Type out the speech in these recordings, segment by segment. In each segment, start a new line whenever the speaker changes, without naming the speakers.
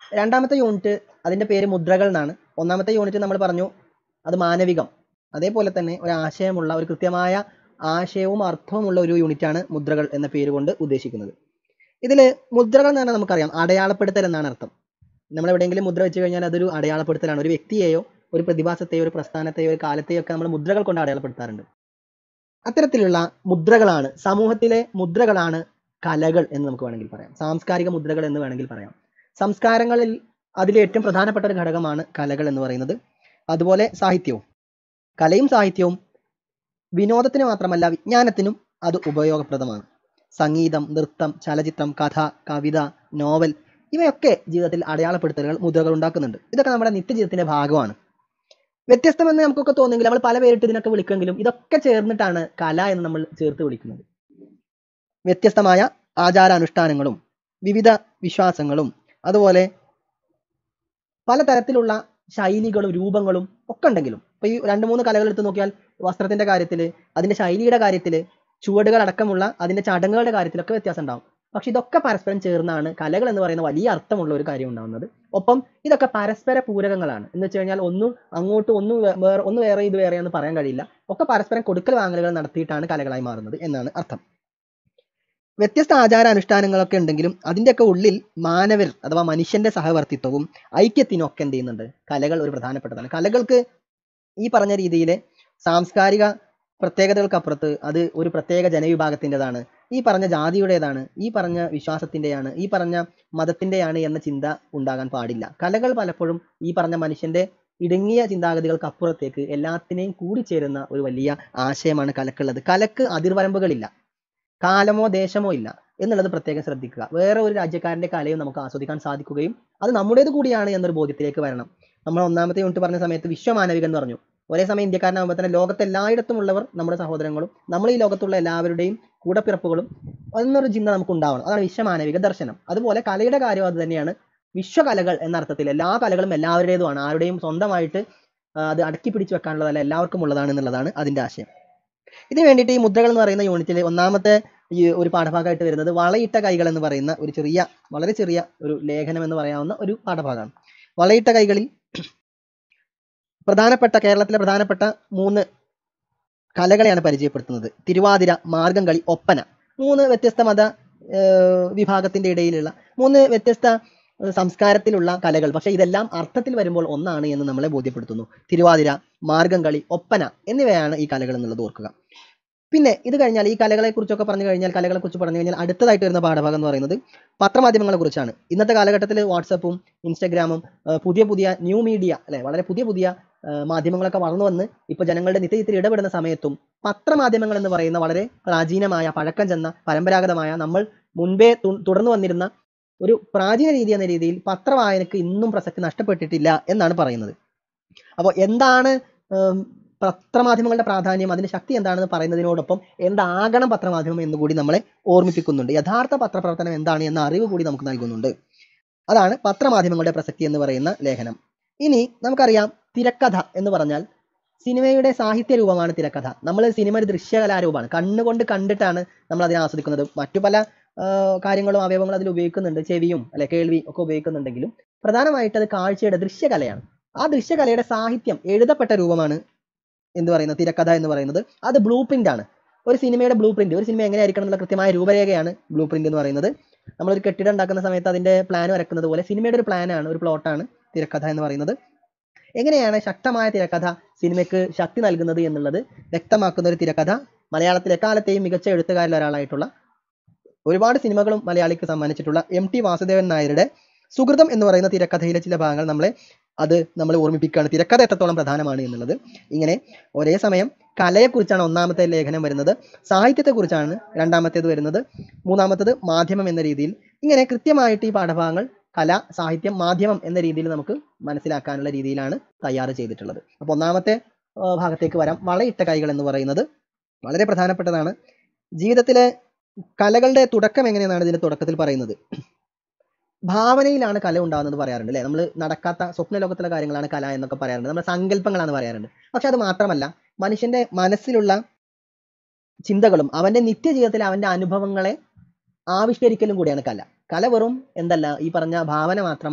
രണ്ടാമത്തെ യൂണിറ്റ് അതിൻ്റെ പേര് മുദ്രകൾ എന്നാണ് ഒന്നാമത്തെ യൂണിറ്റ് നമ്മൾ പറഞ്ഞു അത് മാനവികം അതേപോലെ തന്നെ ഒരു ആശയമുള്ള ഒരു കൃത്യമായ ആശയവും അർത്ഥവുമുള്ള ഒരു യൂണിറ്റാണ് മുദ്രകൾ എന്ന പേര് കൊണ്ട് ഉദ്ദേശിക്കുന്നത് ഇതിൽ മുദ്രകൾ എന്ന് പറഞ്ഞാൽ നമുക്കറിയാം അടയാളപ്പെടുത്തൽ എന്നാണ് അർത്ഥം നമ്മൾ എവിടെയെങ്കിലും മുദ്ര വെച്ച് കഴിഞ്ഞാൽ അതൊരു അടയാളപ്പെടുത്തലാണ് ഒരു വ്യക്തിയെയോ ഒരു പ്രതിഭാസത്തെയോ ഒരു പ്രസ്ഥാനത്തെയോ ഒരു കാലത്തെയോ ഒക്കെ നമ്മൾ മുദ്രകൾ കൊണ്ട് അടയാളപ്പെടുത്താറുണ്ട് അത്തരത്തിലുള്ള മുദ്രകളാണ് സമൂഹത്തിലെ മുദ്രകളാണ് കലകൾ എന്ന് നമുക്ക് വേണമെങ്കിൽ പറയാം സാംസ്കാരിക മുദ്രകൾ എന്ന് വേണമെങ്കിൽ പറയാം സംസ്കാരങ്ങളിൽ അതിലെ ഏറ്റവും പ്രധാനപ്പെട്ട ഒരു ഘടകമാണ് കലകൾ എന്ന് പറയുന്നത് അതുപോലെ സാഹിത്യവും കലയും സാഹിത്യവും വിനോദത്തിന് മാത്രമല്ല വിജ്ഞാനത്തിനും അത് ഉപയോഗപ്രദമാണ് സംഗീതം നൃത്തം ചലച്ചിത്രം കഥ കവിത നോവൽ ഇവയൊക്കെ ജീവിതത്തിൽ അടയാളപ്പെടുത്തലുകൾ മുദ്രകൾ ഉണ്ടാക്കുന്നുണ്ട് ഇതൊക്കെ നമ്മുടെ നിത്യജീവിതത്തിന്റെ ഭാഗമാണ് വ്യത്യസ്തമെന്ന് നമുക്കൊക്കെ തോന്നുമെങ്കിൽ നമ്മൾ പല പേരിട്ട് ഇതിനൊക്കെ വിളിക്കുമെങ്കിലും ഇതൊക്കെ ചേർന്നിട്ടാണ് കല എന്ന് നമ്മൾ ചേർത്ത് വിളിക്കുന്നത് വ്യത്യസ്തമായ ആചാരാനുഷ്ഠാനങ്ങളും വിവിധ വിശ്വാസങ്ങളും അതുപോലെ പലതരത്തിലുള്ള ശൈലികളും രൂപങ്ങളും ഒക്കെ ഉണ്ടെങ്കിലും ഇപ്പൊ ഈ രണ്ട് മൂന്ന് കലകൾ എടുത്ത് നോക്കിയാൽ വസ്ത്രത്തിന്റെ കാര്യത്തിൽ അതിന്റെ ശൈലിയുടെ കാര്യത്തിൽ ചുവടുകൾ അടക്കമുള്ള അതിന്റെ ചടങ്ങുകളുടെ കാര്യത്തിലൊക്കെ വ്യത്യാസം ഉണ്ടാവും പക്ഷെ ഇതൊക്കെ പരസ്പരം ചേർന്നാണ് കലകൾ എന്ന് പറയുന്ന വലിയ അർത്ഥമുള്ള ഒരു കാര്യം ഉണ്ടാവുന്നത് ഒപ്പം ഇതൊക്കെ പരസ്പര പൂരകങ്ങളാണ് എന്ന് വെച്ച് കഴിഞ്ഞാൽ ഒന്നും അങ്ങോട്ട് ഒന്ന് വേ- വേറെ ഒന്ന് വേറെ ഇത് വേറെ എന്ന് പറയാൻ കഴിയില്ല ഒക്കെ പരസ്പരം കൊടുക്കൽ വാങ്ങലുകൾ നടത്തിയിട്ടാണ് കലകളായി മാറുന്നത് എന്നാണ് അർത്ഥം വ്യത്യസ്ത ആചാര അനുഷ്ഠാനങ്ങളൊക്കെ ഉണ്ടെങ്കിലും അതിൻ്റെയൊക്കെ ഉള്ളിൽ മാനവർ അഥവാ മനുഷ്യന്റെ സഹവർത്തിത്വവും ഐക്യത്തിനും ഒക്കെ എന്ത് ചെയ്യുന്നുണ്ട് കലകൾ ഒരു പ്രധാനപ്പെട്ടതാണ് കലകൾക്ക് ഈ പറഞ്ഞ രീതിയിലെ സാംസ്കാരിക പ്രത്യേകതകൾക്കപ്പുറത്ത് അത് ഒരു പ്രത്യേക ജനവിഭാഗത്തിൻ്റെതാണ് ഈ പറഞ്ഞ ജാതിയുടേതാണ് ഈ പറഞ്ഞ വിശ്വാസത്തിൻ്റെയാണ് ഈ പറഞ്ഞ മതത്തിൻ്റെയാണ് എന്ന ചിന്ത ഉണ്ടാകാൻ പാടില്ല കലകൾ പലപ്പോഴും ഈ പറഞ്ഞ മനുഷ്യന്റെ ഇടുങ്ങിയ ചിന്താഗതികൾക്ക് അപ്പുറത്തേക്ക് എല്ലാത്തിനെയും കൂടിച്ചേരുന്ന ഒരു വലിയ ആശയമാണ് കലക്കുള്ളത് കലക്ക് അതിർവരമ്പുകളില്ല കാലമോ ദേശമോ ഇല്ല എന്നുള്ളത് പ്രത്യേകം ശ്രദ്ധിക്കുക വേറെ ഒരു രാജ്യക്കാരന്റെ കലയും നമുക്ക് ആസ്വദിക്കാൻ സാധിക്കുകയും അത് നമ്മുടേത് കൂടിയാണ് എന്നൊരു ബോധ്യത്തിലേക്ക് വരണം നമ്മൾ ഒന്നാമത്തെ യൂണിറ്റ് പറഞ്ഞ സമയത്ത് വിശ്വമാനവികൻ എന്ന് പറഞ്ഞു ഒരേ സമയം ഇന്ത്യക്കാരനാകുമ്പോൾ തന്നെ ലോകത്തെ എല്ലായിടത്തും ഉള്ളവർ നമ്മുടെ സഹോദരങ്ങളും നമ്മൾ ഈ ലോകത്തുള്ള എല്ലാവരുടെയും കൂടപ്പിറപ്പുകളും എന്നൊരു ചിന്ത നമുക്ക് ഉണ്ടാവണം അതാണ് വിശ്വമാനവിക ദർശനം അതുപോലെ കലയുടെ കാര്യം അത് തന്നെയാണ് വിശ്വകലകൾ എന്ന അർത്ഥത്തിൽ എല്ലാ കലകളും എല്ലാവരുടേതുമാണ് ആരുടെയും സ്വന്തമായിട്ട് ആ, അത് അടക്കി പിടിച്ചു വെക്കാനുള്ളതല്ല എല്ലാവർക്കും ഉള്ളതാണ് എന്നുള്ളതാണ് അതിന്റെ ആശയം ഇതിന് വേണ്ടിയിട്ട് ഈ മുദ്രകൾ എന്ന് പറയുന്ന യൂണിറ്റിൽ ഒന്നാമത്തെ ഈ ഒരു പാഠഭാഗമായിട്ട് വരുന്നത് വളയിട്ട കൈകൾ എന്ന് പറയുന്ന ഒരു ചെറിയ വളരെ ചെറിയ ഒരു ലേഖനം എന്ന് പറയാവുന്ന ഒരു പാഠഭാഗമാണ് വളയിട്ട കൈകളിൽ പ്രധാനപ്പെട്ട കേരളത്തിലെ പ്രധാനപ്പെട്ട മൂന്ന് കലകളെയാണ് പരിചയപ്പെടുത്തുന്നത് തിരുവാതിര മാർഗംകളി ഒപ്പന മൂന്ന് വ്യത്യസ്ത മത ഏർ വിഭാഗത്തിന്റെ ഇടയിലുള്ള മൂന്ന് വ്യത്യസ്ത ഏർ സംസ്കാരത്തിലുള്ള കലകൾ പക്ഷേ ഇതെല്ലാം അർത്ഥത്തിൽ വരുമ്പോൾ ഒന്നാണ് എന്ന് നമ്മളെ ബോധ്യപ്പെടുത്തുന്നു തിരുവാതിര മാർഗംകളി ഒപ്പന എന്നിവയാണ് ഈ കലകൾ എന്നുള്ളത് ഓർക്കുക പിന്നെ ഇത് കഴിഞ്ഞാൽ ഈ കലകളെ കുറിച്ചൊക്കെ പറഞ്ഞു കഴിഞ്ഞാൽ കലകളെ കുറിച്ച് പറഞ്ഞു കഴിഞ്ഞാൽ അടുത്തതായിട്ട് വരുന്ന പാഠഭാഗം എന്ന് പറയുന്നത് പത്രമാധ്യമങ്ങളെ കുറിച്ചാണ് ഇന്നത്തെ കാലഘട്ടത്തിൽ വാട്സപ്പും ഇൻസ്റ്റഗ്രാമും ഏർ പുതിയ പുതിയ ന്യൂ മീഡിയ അല്ലെ വളരെ പുതിയ പുതിയ ഏർ മാധ്യമങ്ങളൊക്കെ വളർന്നു വന്ന് ഇപ്പൊ ജനങ്ങളുടെ നിത്യജീവിതത്തിൽ ഇടപെടുന്ന സമയത്തും പത്രമാധ്യമങ്ങൾ എന്ന് പറയുന്ന വളരെ പ്രാചീനമായ പഴക്കം ചെന്ന പരമ്പരാഗതമായ നമ്മൾ മുൻപേ തു- തുടർന്നു വന്നിരുന്ന ഒരു പ്രാചീന രീതി എന്ന രീതിയിൽ പത്രവായനക്ക് ഇന്നും പ്രസക്തി നഷ്ടപ്പെട്ടിട്ടില്ല എന്നാണ് പറയുന്നത് അപ്പോൾ എന്താണ് ഉം, പത്രമാധ്യമങ്ങളുടെ പ്രാധാന്യം അതിന്റെ ശക്തി എന്താണെന്ന് പറയുന്നതിനോടൊപ്പം എന്താകണം പത്രമാധ്യമം എന്ന് കൂടി നമ്മളെ ഓർമ്മിപ്പിക്കുന്നുണ്ട് യഥാർത്ഥ പത്രപ്രവർത്തനം എന്താണ് എന്ന അറിവ് കൂടി നമുക്ക് നൽകുന്നുണ്ട് അതാണ് പത്രമാധ്യമങ്ങളുടെ പ്രസക്തി എന്ന് പറയുന്ന ലേഖനം ഇനി നമുക്കറിയാം തിരക്കഥ എന്ന് പറഞ്ഞാൽ സിനിമയുടെ സാഹിത്യ രൂപമാണ് തിരക്കഥ നമ്മൾ സിനിമ ഒരു ദൃശ്യകലാരൂപമാണ് കണ്ണുകൊണ്ട് കണ്ടിട്ടാണ് നമ്മൾ അതിനെ ആസ്വദിക്കുന്നത് മറ്റു പല ആ, കാര്യങ്ങളും അവയവങ്ങളും അതിൽ ഉപയോഗിക്കുന്നുണ്ട് ചെവിയും അല്ലെ കേൾവി ഒക്കെ ഉപയോഗിക്കുന്നുണ്ടെങ്കിലും പ്രധാനമായിട്ട് അത് കാഴ്ചയുടെ ദൃശ്യകലയാണ് ആ ദൃശ്യകലയുടെ സാഹിത്യം എഴുതപ്പെട്ട രൂപമാണ് എന്ന് പറയുന്നത് തിരക്കഥ എന്ന് പറയുന്നത് അത് ബ്ലൂ പ്രിന്റ് ആണ് ഒരു സിനിമയുടെ ബ്ലൂ പ്രിന്റ് ഒരു സിനിമ എങ്ങനെ ആയിരിക്കണം എന്നുള്ള കൃത്യമായ രൂപരേഖയാണ് ബ്ലൂ പ്രിന്റ് എന്ന് പറയുന്നത് നമ്മളൊരു കെട്ടിടം ഉണ്ടാക്കുന്ന സമയത്ത് അതിന്റെ പ്ലാൻ വരക്കുന്നത് പോലെ സിനിമയുടെ ഒരു പ്ലാനാണ് ഒരു പ്ലോട്ടാണ് തിരക്കഥ എന്ന് പറയുന്നത് എങ്ങനെയാണ് ശക്തമായ തിരക്കഥ സിനിമയ്ക്ക് ശക്തി നൽകുന്നത് എന്നുള്ളത് വ്യക്തമാക്കുന്ന ഒരു തിരക്കഥ മലയാളത്തിലെ എക്കാലത്തെയും മികച്ച എഴുത്തുകാരിൽ ഒരാളായിട്ടുള്ള ഒരുപാട് സിനിമകളും മലയാളിക്ക് സമ്മാനിച്ചിട്ടുള്ള എം ടി വാസുദേവൻ നായരുടെ സുഹൃതം എന്ന് പറയുന്ന തിരക്കഥയിലെ ചില ഭാഗങ്ങൾ നമ്മളെ അത് നമ്മളെ ഓർമ്മിപ്പിക്കുകയാണ് തിരക്കഥ എത്രത്തോളം പ്രധാനമാണ് എന്നുള്ളത് ഇങ്ങനെ ഒരേ സമയം കലയെക്കുറിച്ചാണ് ഒന്നാമത്തെ ലേഖനം വരുന്നത് സാഹിത്യത്തെക്കുറിച്ചാണ് രണ്ടാമത്തേത് വരുന്നത് മൂന്നാമത്തേത് മാധ്യമം എന്ന രീതിയിൽ ഇങ്ങനെ കൃത്യമായിട്ട് ഈ പാഠഭാഗങ്ങൾ കല സാഹിത്യം മാധ്യമം എന്ന രീതിയിൽ നമുക്ക് മനസ്സിലാക്കാനുള്ള രീതിയിലാണ് തയ്യാറ് ചെയ്തിട്ടുള്ളത് അപ്പോൾ ഒന്നാമത്തെ ആ, ഭാഗത്തേക്ക് വരാം വളയിട്ട കൈകൾ എന്ന് പറയുന്നത് വളരെ പ്രധാനപ്പെട്ടതാണ് ജീവിതത്തിലെ കലകളുടെ തുടക്കം എങ്ങനെയെന്നാണ് ഇതിന്റെ തുടക്കത്തിൽ പറയുന്നത് ഭാവനയിലാണ് കല ഉണ്ടാകുന്നത് പറയാറുണ്ട് അല്ലേ നമ്മൾ നടക്കാത്ത സ്വപ്ന ലോകത്തിലെ കാര്യങ്ങളാണ് കല എന്നൊക്കെ പറയാറുണ്ട് നമ്മൾ സങ്കല്പങ്ങളാണ് പറയാറുണ്ട് പക്ഷെ അത് മാത്രമല്ല മനുഷ്യന്റെ മനസ്സിലുള്ള ചിന്തകളും അവന്റെ നിത്യജീവിതത്തിലെ അവന്റെ അനുഭവങ്ങളെ ആവിഷ്കരിക്കലും കൂടിയാണ് കല കല വെറും എന്തല്ല ഈ പറഞ്ഞ ഭാവന മാത്രമല്ല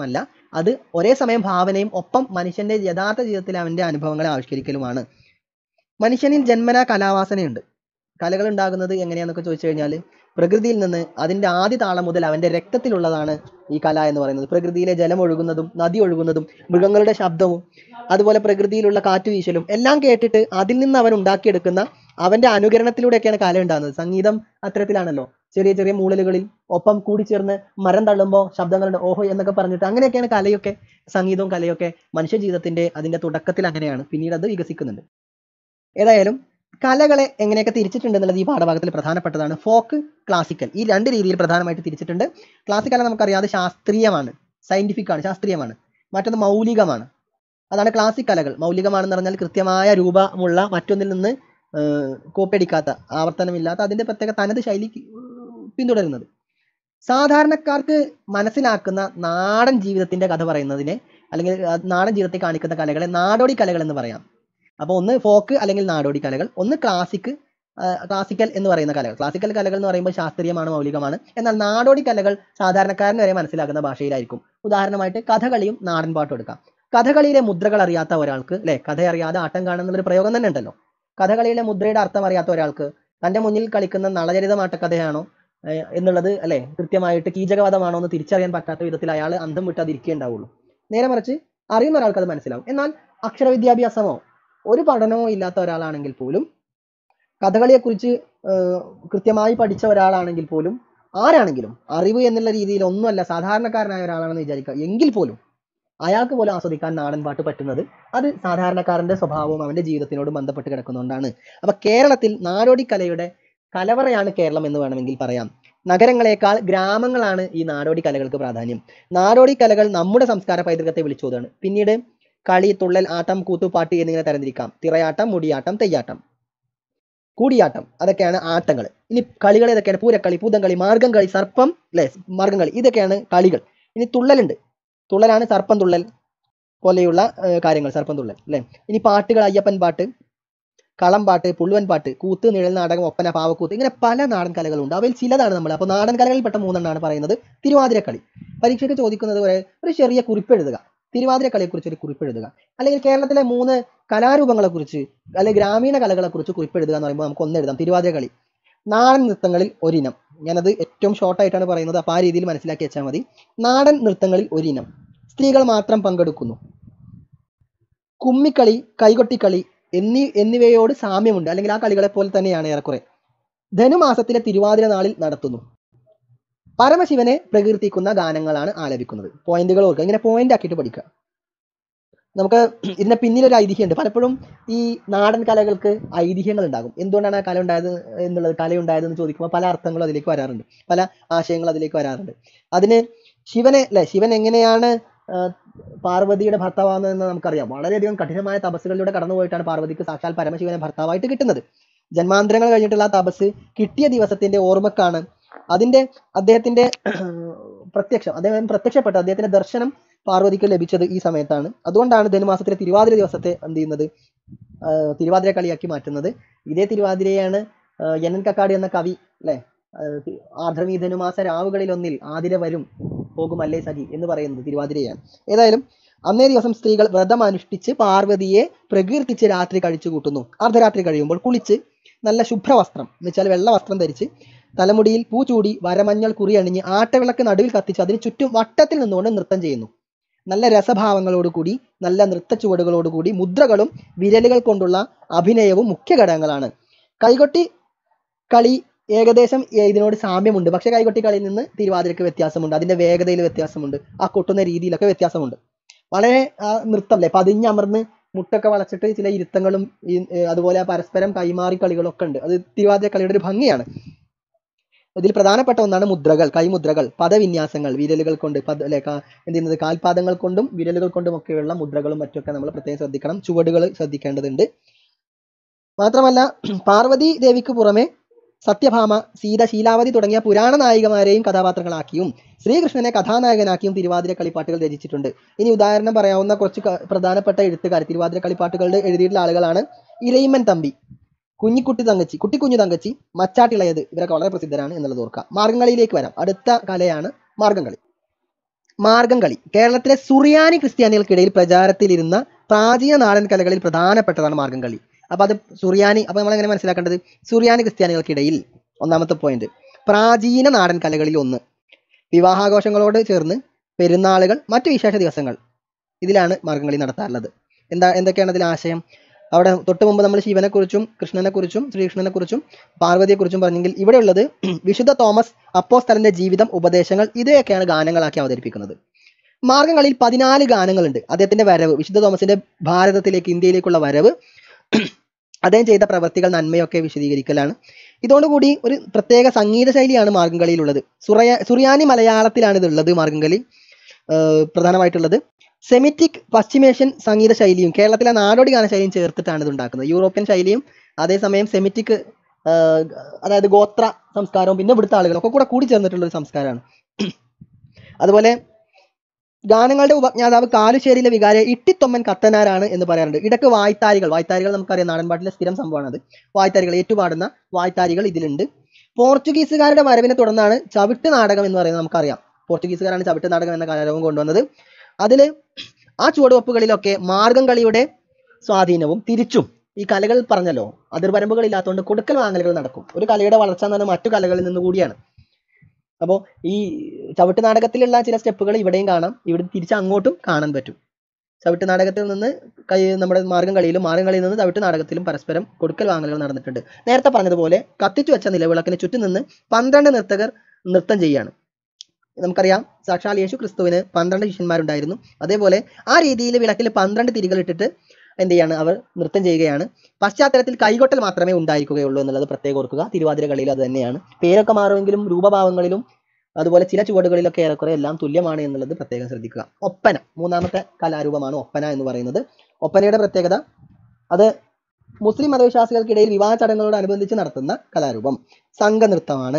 അത് ഒരേ സമയം ഭാവനയും ഒപ്പം മനുഷ്യന്റെ യഥാർത്ഥ ജീവിതത്തിലെ അവന്റെ അനുഭവങ്ങളെ ആവിഷ്കരിക്കലുമാണ് മനുഷ്യനിൽ ജന്മനാ കലാവാസനയുണ്ട് കലകൾ ഉണ്ടാകുന്നത് എങ്ങനെയാന്നൊക്കെ ചോദിച്ചു കഴിഞ്ഞാൽ പ്രകൃതിയിൽ നിന്ന് അതിന്റെ ആദ്യ താളം മുതൽ അവന്റെ രക്തത്തിലുള്ളതാണ് ഈ കല എന്ന് പറയുന്നത് പ്രകൃതിയിലെ ജലം ഒഴുകുന്നതും നദി ഒഴുകുന്നതും മൃഗങ്ങളുടെ ശബ്ദവും അതുപോലെ പ്രകൃതിയിലുള്ള കാറ്റ് വീശലും എല്ലാം കേട്ടിട്ട് അതിൽ നിന്ന് അവൻ ഉണ്ടാക്കിയെടുക്കുന്ന അവന്റെ അനുകരണത്തിലൂടെയൊക്കെയാണ് കല ഉണ്ടാകുന്നത് സംഗീതം അത്തരത്തിലാണല്ലോ ചെറിയ ചെറിയ മൂളലുകളിൽ ഒപ്പം കൂടിച്ചേർന്ന് മരം തള്ളുമ്പോൾ ശബ്ദങ്ങളുടെ ഓഹോ എന്നൊക്കെ പറഞ്ഞിട്ട് അങ്ങനെയൊക്കെയാണ് കലയൊക്കെ സംഗീതവും കലയൊക്കെ മനുഷ്യ ജീവിതത്തിന്റെ അതിന്റെ തുടക്കത്തിൽ അങ്ങനെയാണ് പിന്നീട് അത് വികസിക്കുന്നുണ്ട് ഏതായാലും കലകളെ എങ്ങനെയൊക്കെ തിരിച്ചിട്ടുണ്ട് എന്നുള്ളത് ഈ പാഠഭാഗത്തിൽ പ്രധാനപ്പെട്ടതാണ് ഫോക്ക് ക്ലാസിക്കൽ ഈ രണ്ട് രീതിയിൽ പ്രധാനമായിട്ട് തിരിച്ചിട്ടുണ്ട് ക്ലാസിക്കൽ നമുക്കറിയാതെ ശാസ്ത്രീയമാണ് സയന്റിഫിക് ആണ് ശാസ്ത്രീയമാണ് മറ്റൊന്ന് മൗലികമാണ് അതാണ് ക്ലാസിക് കലകൾ മൗലികമാണെന്ന് പറഞ്ഞാൽ കൃത്യമായ രൂപമുള്ള മറ്റൊന്നിൽ നിന്ന് കോപ്പടിക്കാത്ത ആവർത്തനമില്ലാത്ത അതിന്റെ പ്രത്യേക തനത് ശൈലി പിന്തുടരുന്നത് സാധാരണക്കാർക്ക് മനസ്സിലാക്കുന്ന നാടൻ ജീവിതത്തിന്റെ കഥ പറയുന്നതിനെ അല്ലെങ്കിൽ ആ നാടൻ ജീവിതത്തെ കാണിക്കുന്ന കലകളെ നാടോടി കലകൾ എന്ന് പറയാം അപ്പോൾ ഒന്ന് ഫോക്ക് അല്ലെങ്കിൽ നാടോടി കലകൾ ഒന്ന് ക്ലാസിക് ക്ലാസിക്കൽ എന്ന് പറയുന്ന കലകൾ ക്ലാസിക്കൽ കലകൾ എന്ന് പറയുമ്പോൾ ശാസ്ത്രീയമാണ് മൗലികമാണ് എന്നാൽ നാടോടി കലകൾ സാധാരണക്കാരന് വരെ മനസ്സിലാക്കുന്ന ഭാഷയിലായിരിക്കും ഉദാഹരണമായിട്ട് കഥകളിയും നാടൻ പാട്ടും എടുക്കാം കഥകളിയിലെ മുദ്രകൾ അറിയാത്ത ഒരാൾക്ക് അല്ലെ കഥ അറിയാതെ ആട്ടം കാണുന്നൊരു പ്രയോഗം തന്നെ ഉണ്ടല്ലോ കഥകളിയിലെ മുദ്രയുടെ അർത്ഥം അറിയാത്ത ഒരാൾക്ക് തന്റെ മുന്നിൽ കളിക്കുന്ന നളചരിതമാട്ടക്കഥയാണോ ഏഹ് എന്നുള്ളത് അല്ലെ കൃത്യമായിട്ട് കീചകവധമാണോ എന്ന് തിരിച്ചറിയാൻ പറ്റാത്ത വിധത്തിൽ അയാൾ അന്തം വിട്ടാതിരിക്കേ ഉണ്ടാവുള്ളൂ നേരെ മറിച്ച് അറിയുന്ന ഒരാൾക്ക് അത് മനസ്സിലാവും എന്നാൽ അക്ഷര വിദ്യാഭ്യാസമോ ഒരു പഠനമോ ഇല്ലാത്ത ഒരാളാണെങ്കിൽ പോലും കഥകളിയെക്കുറിച്ച് ഏഹ് കൃത്യമായി പഠിച്ച ഒരാളാണെങ്കിൽ പോലും ആരാണെങ്കിലും അറിവ് എന്നുള്ള രീതിയിൽ ഒന്നുമല്ല സാധാരണക്കാരനായ ഒരാളാണെന്ന് വിചാരിക്കുക എങ്കിൽ പോലും അയാൾക്ക് പോലും ആസ്വദിക്കാൻ നാടൻ പാട്ട് പറ്റുന്നത് അത് സാധാരണക്കാരന്റെ സ്വഭാവവും അവന്റെ ജീവിതത്തിനോട് ബന്ധപ്പെട്ട് കിടക്കുന്നതുകൊണ്ടാണ് അപ്പൊ കേരളത്തിൽ നാടോടി കലയുടെ കലവറയാണ് കേരളം എന്ന് വേണമെങ്കിൽ പറയാം നഗരങ്ങളെക്കാൾ ഗ്രാമങ്ങളാണ് ഈ നാടോടി കലകൾക്ക് പ്രാധാന്യം നാടോടി കലകൾ നമ്മുടെ സംസ്കാര പൈതൃകത്തെ വിളിച്ചോതാണ് പിന്നീട് കളി തുള്ളൽ ആട്ടം കൂത്തുപാട്ട് എന്നിങ്ങനെ തരംതിരിക്കാം തിറയാട്ടം മുടിയാട്ടം തെയ്യാട്ടം കൂടിയാട്ടം അതൊക്കെയാണ് ആട്ടങ്ങൾ ഇനി കളികൾ ഏതൊക്കെയാണ് പൂരക്കളി പൂതംകളി മാർഗം കളി സർപ്പം അല്ലെ മാർഗം കളി ഇതൊക്കെയാണ് കളികൾ ഇനി തുള്ളലുണ്ട് തുള്ളലാണ് സർപ്പം തുള്ളൽ പോലെയുള്ള ഏർ കാര്യങ്ങൾ സർപ്പം തുള്ളൽ അല്ലെ ഇനി പാട്ടുകൾ അയ്യപ്പൻ പാട്ട് കളം പാട്ട് പുള്ളുവൻ പാട്ട് കൂത്ത് നിഴൽ നാടകം ഒപ്പന പാവക്കൂത്ത് ഇങ്ങനെ പല നാടൻ കലകളുണ്ട് അവയിൽ ചിലതാണ് നമ്മൾ അപ്പോൾ നാടൻ കലകളിൽപ്പെട്ട മൂന്നെണ്ണമാണ് പറയുന്നത് തിരുവാതിരക്കളി പരീക്ഷയ്ക്ക് ചോദിക്കുന്നത് പോലെ ഒരു ചെറിയ കുറിപ്പ് എഴുതുക തിരുവാതിരക്കളിയെ കുറിച്ച് ഒരു കുറിപ്പ് എഴുതുക അല്ലെങ്കിൽ കേരളത്തിലെ മൂന്ന് കലാരൂപങ്ങളെ കുറിച്ച് അല്ലെങ്കിൽ ഗ്രാമീണ കലകളെ കുറിച്ച് കുറിപ്പ് എഴുതുക എന്ന് പറയുമ്പോൾ നമുക്ക് ഒന്ന് എഴുതാം തിരുവാതിരക്കളി നാടൻ നൃത്തങ്ങളിൽ ഒരിനം ഞാനത് ഏറ്റവും ഷോർട്ട് ആയിട്ടാണ് പറയുന്നത് അപ്പോൾ ആ രീതിയിൽ മനസ്സിലാക്കി വെച്ചാൽ മതി നാടൻ നൃത്തങ്ങളിൽ ഒരിനം സ്ത്രീകൾ മാത്രം പങ്കെടുക്കുന്നു കുമ്മിക്കളി കൈകൊട്ടിക്കളി എന്നീ എന്നിവയോട് സാമ്യമുണ്ട് അല്ലെങ്കിൽ ആ കളികളെ പോലെ തന്നെയാണ് ഏറെക്കുറെ ധനുമാസത്തിലെ തിരുവാതിര നാളിൽ നടത്തുന്നു പരമശിവനെ പ്രകീർത്തിക്കുന്ന ഗാനങ്ങളാണ് ആലപിക്കുന്നത് പോയിന്റുകൾ ഓർക്കുക ഇങ്ങനെ പോയിന്റ് ആക്കിയിട്ട് പഠിക്കുക നമുക്ക് ഇതിന്റെ പിന്നിലൊരു ഐതിഹ്യമുണ്ട് പലപ്പോഴും ഈ നാടൻ കലകൾക്ക് ഐതിഹ്യങ്ങൾ ഉണ്ടാകും എന്തുകൊണ്ടാണ് ആ കല ഉണ്ടായത് എന്നുള്ളത് കല ഉണ്ടായതെന്ന് ചോദിക്കുമ്പോൾ പല അർത്ഥങ്ങളും അതിലേക്ക് വരാറുണ്ട് പല ആശയങ്ങളും അതിലേക്ക് വരാറുണ്ട് അതിന് ശിവനെ അല്ലെ ശിവൻ എങ്ങനെയാണ് ആ, പാർവതിയുടെ ഭർത്താവാകുന്നതെന്ന് നമുക്കറിയാം വളരെയധികം കഠിനമായ തപസ്സുകളിലൂടെ കടന്നുപോയിട്ടാണ് പാർവതിക്ക് സാക്ഷാൽ പരമശിവനെ ഭർത്താവായിട്ട് കിട്ടുന്നത് ജന്മാന്തരങ്ങൾ കഴിഞ്ഞിട്ടുള്ള ആ തപസ് കിട്ടിയ ദിവസത്തിന്റെ ഓർമ്മക്കാണ് അതിന്റെ അദ്ദേഹത്തിന്റെ പ്രത്യക്ഷം അദ്ദേഹം പ്രത്യക്ഷപ്പെട്ട അദ്ദേഹത്തിന്റെ ദർശനം പാർവതിക്ക് ലഭിച്ചത് ഈ സമയത്താണ് അതുകൊണ്ടാണ് ധനുമാസത്തിലെ തിരുവാതിര ദിവസത്തെ എന്ത് ചെയ്യുന്നത് ആ, തിരുവാതിര കളിയാക്കി മാറ്റുന്നത് ഇതേ തിരുവാതിരയാണ് ആ, യനൻ കക്കാടി എന്ന കവി അല്ലെ ആർദ്രമീ ധനുമാസ രാവുകളിൽ ഒന്നിൽ ആതിര വരും പോകുമല്ലേ സഖി എന്ന് പറയുന്നത് തിരുവാതിരയാണ് ഏതായാലും അന്നേ ദിവസം സ്ത്രീകൾ വ്രതം അനുഷ്ഠിച്ച് പാർവതിയെ പ്രകീർത്തിച്ച് രാത്രി കഴിച്ചു കൂട്ടുന്നു അർദ്ധരാത്രി കഴിയുമ്പോൾ കുളിച്ച് നല്ല ശുഭ്രവസ്ത്രം എന്ന് വെച്ചാൽ വെള്ള വസ്ത്രം ധരിച്ച് തലമുടിയിൽ പൂ ചൂടി വരമഞ്ഞൾ കുറി അണിഞ്ഞ് ആട്ടവിളക്ക് നടുവിൽ കത്തിച്ച് അതിന് ചുറ്റും വട്ടത്തിൽ നിന്നുകൊണ്ട് നൃത്തം ചെയ്യുന്നു നല്ല രസഭാവങ്ങളോടുകൂടി നല്ല നൃത്ത ചുവടുകളോടുകൂടി മുദ്രകളും വിരലുകൾ കൊണ്ടുള്ള അഭിനയവും മുഖ്യ ഘടകങ്ങളാണ് കൈകൊട്ടി കളി ഏകദേശം ഏ- ഇതിനോട് സാമ്യമുണ്ട് പക്ഷെ കൈകൊട്ടി കളിയിൽ നിന്ന് തിരുവാതിരക്ക് വ്യത്യാസമുണ്ട് അതിന്റെ വേഗതയിൽ വ്യത്യാസമുണ്ട് ആ കൊട്ടുന്ന രീതിയിലൊക്കെ വ്യത്യാസമുണ്ട് വളരെ ആ നൃത്തം അല്ലേ പതിഞ്ഞമർന്ന് മുട്ടൊക്കെ വളച്ചിട്ട് ചില ഇരുത്തങ്ങളും ഈ, ഏ, അതുപോലെ പരസ്പരം കൈമാറി കളികളൊക്കെ ഉണ്ട് അത് തിരുവാതിര കളിയുടെ ഒരു ഭംഗിയാണ് ഇതിൽ പ്രധാനപ്പെട്ട ഒന്നാണ് മുദ്രകൾ കൈമുദ്രകൾ പദവിന്യാസങ്ങൾ വിരലുകൾ കൊണ്ട് പദ അല്ലെ കാ- എന്ത് ചെയ്യുന്നത് കാൽപാദങ്ങൾ കൊണ്ടും വിരലുകൾ കൊണ്ടും ഒക്കെയുള്ള മുദ്രകളും മറ്റൊക്കെ നമ്മൾ പ്രത്യേകം ശ്രദ്ധിക്കണം ചുവടുകൾ ശ്രദ്ധിക്കേണ്ടതുണ്ട് മാത്രമല്ല പാർവതി ദേവിക്ക് പുറമെ സത്യഭാമ സീത ശീലാവതി തുടങ്ങിയ പുരാണ നായികമാരെയും കഥാപാത്രങ്ങളാക്കിയും ശ്രീകൃഷ്ണനെ കഥാനായകനാക്കിയും തിരുവാതിര കളിപ്പാട്ടുകൾ രചിച്ചിട്ടുണ്ട് ഇനി ഉദാഹരണം പറയാവുന്ന കുറച്ച് ക- പ്രധാനപ്പെട്ട എഴുത്തുകാർ തിരുവാതിര കളിപ്പാട്ടുകളുടെ എഴുതിയിട്ടുള്ള ആളുകളാണ് ഇലയിമ്മൻ തമ്പി കുഞ്ഞിക്കുട്ടി തങ്കച്ചി കുട്ടിക്കുഞ്ഞു തങ്കച്ചി മച്ചാട്ടിളയത് ഇവരൊക്കെ വളരെ പ്രസിദ്ധരാണ് എന്നുള്ളത് ഓർക്കുക മാർഗംകളിയിലേക്ക് വരാം അടുത്ത കലയാണ് മാർഗംകളി മാർഗം കളി കേരളത്തിലെ സുറിയാനി ക്രിസ്ത്യാനികൾക്കിടയിൽ പ്രചാരത്തിലിരുന്ന പ്രാചീന നാടൻ കലകളിൽ പ്രധാനപ്പെട്ടതാണ് മാർഗം കളി അപ്പൊ അത് സുറിയാനി അപ്പൊ നമ്മൾ എങ്ങനെ മനസ്സിലാക്കേണ്ടത് സുറിയാനി ക്രിസ്ത്യാനികൾക്കിടയിൽ ഒന്നാമത്തെ പോയിന്റ് പ്രാചീന നാടൻ കലകളിൽ ഒന്ന് വിവാഹാഘോഷങ്ങളോട് ചേർന്ന് പെരുന്നാളുകൾ മറ്റു വിശേഷ ദിവസങ്ങൾ ഇതിലാണ് മാർഗംകളി നടത്താറുള്ളത് എന്താ എന്തൊക്കെയാണ് അതിൽ ആശയം അവിടെ തൊട്ട് മുമ്പ് നമ്മൾ ശിവനെക്കുറിച്ചും കൃഷ്ണനെക്കുറിച്ചും ശ്രീകൃഷ്ണനെക്കുറിച്ചും പാർവതിയെക്കുറിച്ചും പറഞ്ഞെങ്കിൽ ഇവിടെ ഉള്ളത് വിശുദ്ധ തോമസ് അപ്പോസ്തലന്റെ ജീവിതം ഉപദേശങ്ങൾ ഇവയൊക്കെയാണ് ഗാനങ്ങളാക്കി അവതരിപ്പിക്കുന്നത് മാർഗംകളിയിൽ പതിനാല് ഗാനങ്ങളുണ്ട് അദ്ദേഹത്തിന്റെ വരവ് വിശുദ്ധ തോമസിന്റെ ഭാരതത്തിലേക്ക് ഇന്ത്യയിലേക്കുള്ള വരവ് അദ്ദേഹം ചെയ്ത പ്രവർത്തികൾ നന്മയൊക്കെ വിശദീകരിക്കലാണ് ഇതോടുകൂടി ഒരു പ്രത്യേക സംഗീത ശൈലിയാണ് മാർഗംകളിയിലുള്ളത് സുറയ സുറിയാനി മലയാളത്തിലാണ് ഇതുള്ളത് മാർഗംകളി ഏർ പ്രധാനമായിട്ടുള്ളത് സെമിറ്റിക് പശ്ചിമേഷ്യൻ സംഗീത ശൈലിയും കേരളത്തിലെ നാടോടി ഗാന ശൈലിയും ചേർത്തിട്ടാണ് ഇത് ഉണ്ടാക്കുന്നത് യൂറോപ്യൻ ശൈലിയും അതേസമയം സെമിറ്റിക് അതായത് ഗോത്ര സംസ്കാരവും പിന്നെ ഇവിടുത്തെ ആളുകളൊക്കെ കൂടെ കൂടി ചേർന്നിട്ടുള്ള ഒരു സംസ്കാരമാണ് അതുപോലെ ഗാനങ്ങളുടെ ഉപജ്ഞാതാവ് കാലുശ്ശേരിയിലെ വികാരി ഇട്ടിത്തൊമ്മൻ കത്തനാരാണ് എന്ന് പറയാറുണ്ട് ഇടക്ക് വായ്ത്താരികൾ വായ്ത്താരികൾ നമുക്കറിയാം നാടൻപാട്ടിലെ സ്ഥിരം സംഭവമാണ് അത് വായ്ത്താരികൾ ഏറ്റുപാടുന്ന വായ്ത്താരികൾ ഇതിലുണ്ട് പോർച്ചുഗീസുകാരുടെ വരവിനെ തുടർന്നാണ് ചവിട്ട് നാടകം എന്ന് പറയുന്നത് നമുക്കറിയാം പോർച്ചുഗീസുകാരാണ് ചവിട്ട് നാടകം എന്ന കലാരൂപം കൊണ്ടുവന്നത് അതിൽ ആ ചുവടുവെപ്പുകളിലൊക്കെ മാർഗം കളിയുടെ സ്വാധീനവും തിരിച്ചും ഈ കലകൾ പറഞ്ഞല്ലോ അതിർവരമ്പുകളില്ലാത്തതുകൊണ്ട് കൊടുക്കൽ വാങ്ങലുകൾ നടക്കും ഒരു കലയുടെ വളർച്ച എന്ന് പറഞ്ഞാൽ മറ്റു കലകളിൽ നിന്ന് കൂടിയാണ് അപ്പോൾ ഈ ചവിട്ട് നാടകത്തിലുള്ള ചില സ്റ്റെപ്പുകൾ ഇവിടെയും കാണാം ഇവിടെ തിരിച്ച് അങ്ങോട്ടും കാണാൻ പറ്റും ചവിട്ട് നാടകത്തിൽ നിന്ന് കൈ നമ്മുടെ മാർഗം കളിയിലും മാർഗം കളിയിൽ നിന്ന് ചവിട്ട് നാടകത്തിലും പരസ്പരം കൊടുക്കൽ വാങ്ങലുകൾ നടന്നിട്ടുണ്ട് നേരത്തെ പറഞ്ഞതുപോലെ കത്തിച്ചു വെച്ച നിലവിളക്കിന് ചുറ്റും നിന്ന് പന്ത്രണ്ട് നർത്തകർ നൃത്തം ചെയ്യാണ് നമുക്കറിയാം സാക്ഷാൽ യേശു ക്രിസ്തുവിന് പന്ത്രണ്ട് ശിഷ്യന്മാരുണ്ടായിരുന്നു അതേപോലെ ആ രീതിയിൽ വിളക്കിൽ പന്ത്രണ്ട് തിരികൾ ഇട്ടിട്ട് എന്ത് ചെയ്യാണ് അവർ നൃത്തം ചെയ്യുകയാണ് പശ്ചാത്തലത്തിൽ കൈകൊട്ടൽ മാത്രമേ ഉണ്ടായിരിക്കുകയുള്ളൂ എന്നുള്ളത് പ്രത്യേകം ഓർക്കുക തിരുവാതിര കളിയിൽ അത് തന്നെയാണ് പേരൊക്കെ മാറുമെങ്കിലും രൂപഭാവങ്ങളിലും അതുപോലെ ചില ചുവടുകളിലൊക്കെ ഏറെക്കുറെ എല്ലാം തുല്യമാണ് എന്നുള്ളത് പ്രത്യേകം ശ്രദ്ധിക്കുക ഒപ്പന മൂന്നാമത്തെ കലാരൂപമാണ് ഒപ്പന എന്ന് പറയുന്നത് ഒപ്പനയുടെ പ്രത്യേകത അത് മുസ്ലിം മതവിശ്വാസികൾക്കിടയിൽ വിവാഹ ചടങ്ങുകളോടനുബന്ധിച്ച് നടത്തുന്ന കലാരൂപം സംഘനൃത്തമാണ്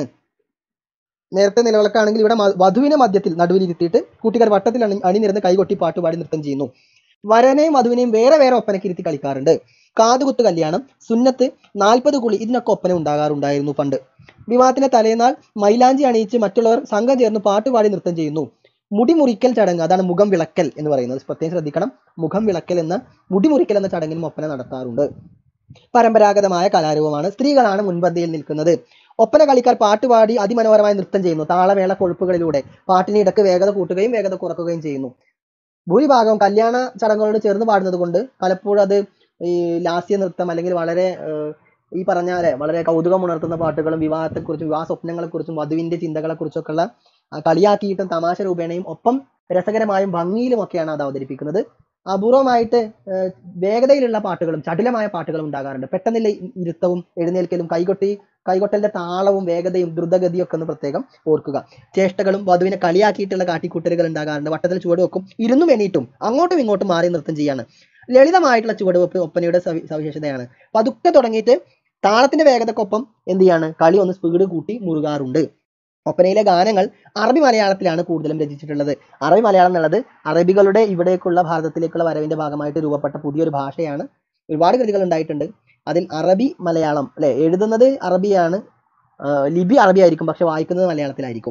നേരത്തെ നിലവിളക്കാണെങ്കിൽ ഇവിടെ മ- വധുവിനെ മധ്യത്തിൽ നടുവിലിരുത്തിയിട്ട് കൂട്ടുകാർ വട്ടത്തിൽ അണി അണിനിരന്ന് കൈകൊട്ടി പാട്ടുപാടി നൃത്തം ചെയ്യുന്നു വരനെയും വധുവിനെയും വേറെ വേറെ ഒപ്പനയ്ക്ക് ഇരുത്തി കളിക്കാറുണ്ട് കാതുകുത്ത് കല്യാണം സുന്നത്ത് നാൽപ്പത് കുളി ഇതിനൊക്കെ ഒപ്പന ഉണ്ടാകാറുണ്ടായിരുന്നു പണ്ട് വിവാഹത്തിന്റെ തലേനാൾ മൈലാഞ്ചി അണിയിച്ച് മറ്റുള്ളവർ സംഘം ചേർന്ന് പാട്ടുപാടി നൃത്തം ചെയ്യുന്നു മുടി മുറിക്കൽ ചടങ്ങ് അതാണ് മുഖം വിളക്കൽ എന്ന് പറയുന്നത് പ്രത്യേകം ശ്രദ്ധിക്കണം മുഖം വിളക്കൽ എന്ന മുടി മുറിക്കൽ എന്ന ചടങ്ങിനും ഒപ്പന നടത്താറുണ്ട് പരമ്പരാഗതമായ കലാരൂപമാണ് സ്ത്രീകളാണ് മുൻപന്തിയിൽ നിൽക്കുന്നത് ഒപ്പന കളിക്കാർ പാട്ടുപാടി അതിമനോഹരമായി നൃത്തം ചെയ്യുന്നു താളമേള കൊഴുപ്പുകളിലൂടെ പാട്ടിന് ഇടക്ക് വേഗത കൂട്ടുകയും വേഗത കുറക്കുകയും ചെയ്യുന്നു ഭൂരിഭാഗം കല്യാണ ചടങ്ങുകളോട് ചേർന്ന് പാടുന്നത് കൊണ്ട് പലപ്പോഴും അത് ഈ ലാസ്യ നൃത്തം അല്ലെങ്കിൽ വളരെ ഏർ, ഈ പറഞ്ഞ പോലെ വളരെ കൗതുകം ഉണർത്തുന്ന പാട്ടുകളും വിവാഹത്തെക്കുറിച്ചും വിവാഹ സ്വപ്നങ്ങളെക്കുറിച്ചും വധുവിന്റെ ചിന്തകളെക്കുറിച്ചൊക്കെയുള്ള ആ, കളിയാക്കിയിട്ടും തമാശ രൂപേണയും ഒപ്പം രസകരമായും ഭംഗിയിലും ഒക്കെയാണ് അത് അവതരിപ്പിക്കുന്നത് അപൂർവമായിട്ട് ഏർ, വേഗതയിലുള്ള പാട്ടുകളും ചടുലമായ പാട്ടുകളും ഉണ്ടാകാറുണ്ട് പെട്ടെന്നുള്ള ഇ- ഇരുത്തവും എഴുന്നേൽക്കലും കൈകൊട്ടി കൈകൊട്ടലിന്റെ താളവും വേഗതയും ദ്രുതഗതിയും ഒക്കെ ഒന്ന് പ്രത്യേകം ഓർക്കുക ചേഷ്ടകളും വധുവിനെ കളിയാക്കിയിട്ടുള്ള കാട്ടിക്കൂട്ടലുകൾ ഉണ്ടാകാറുണ്ട് വട്ടത്തിൽ ചുവടുവെക്കും ഇരുന്നും എണീറ്റും അങ്ങോട്ടും ഇങ്ങോട്ടും മാറി നൃത്തം ചെയ്യാണ് ലളിതമായിട്ടുള്ള ചുവടുവെപ്പ് ഒപ്പനയുടെ സവി സവിശേഷതയാണ് പതുക്കെ തുടങ്ങിയിട്ട് താളത്തിന്റെ വേഗതക്കൊപ്പം എന്ത് ചെയ്യാണ് കളി ഒന്ന് സ്പീഡ് കൂട്ടി മുറുകാറുണ്ട് ഒപ്പനയിലെ ഗാനങ്ങൾ അറബി മലയാളത്തിലാണ് കൂടുതലും രചിച്ചിട്ടുള്ളത് അറബി മലയാളം എന്നുള്ളത് അറബികളുടെ ഇവിടേക്കുള്ള ഭാരതത്തിലേക്കുള്ള വരവിന്റെ ഭാഗമായിട്ട് രൂപപ്പെട്ട പുതിയൊരു ഭാഷയാണ് ഒരുപാട് കൃതികൾ ഉണ്ടായിട്ടുണ്ട് അതിൽ അറബി മലയാളം അല്ലെ എഴുതുന്നത് അറബിയാണ് ആ, ലിപി അറബി ആയിരിക്കും പക്ഷെ വായിക്കുന്നത് മലയാളത്തിലായിരിക്കും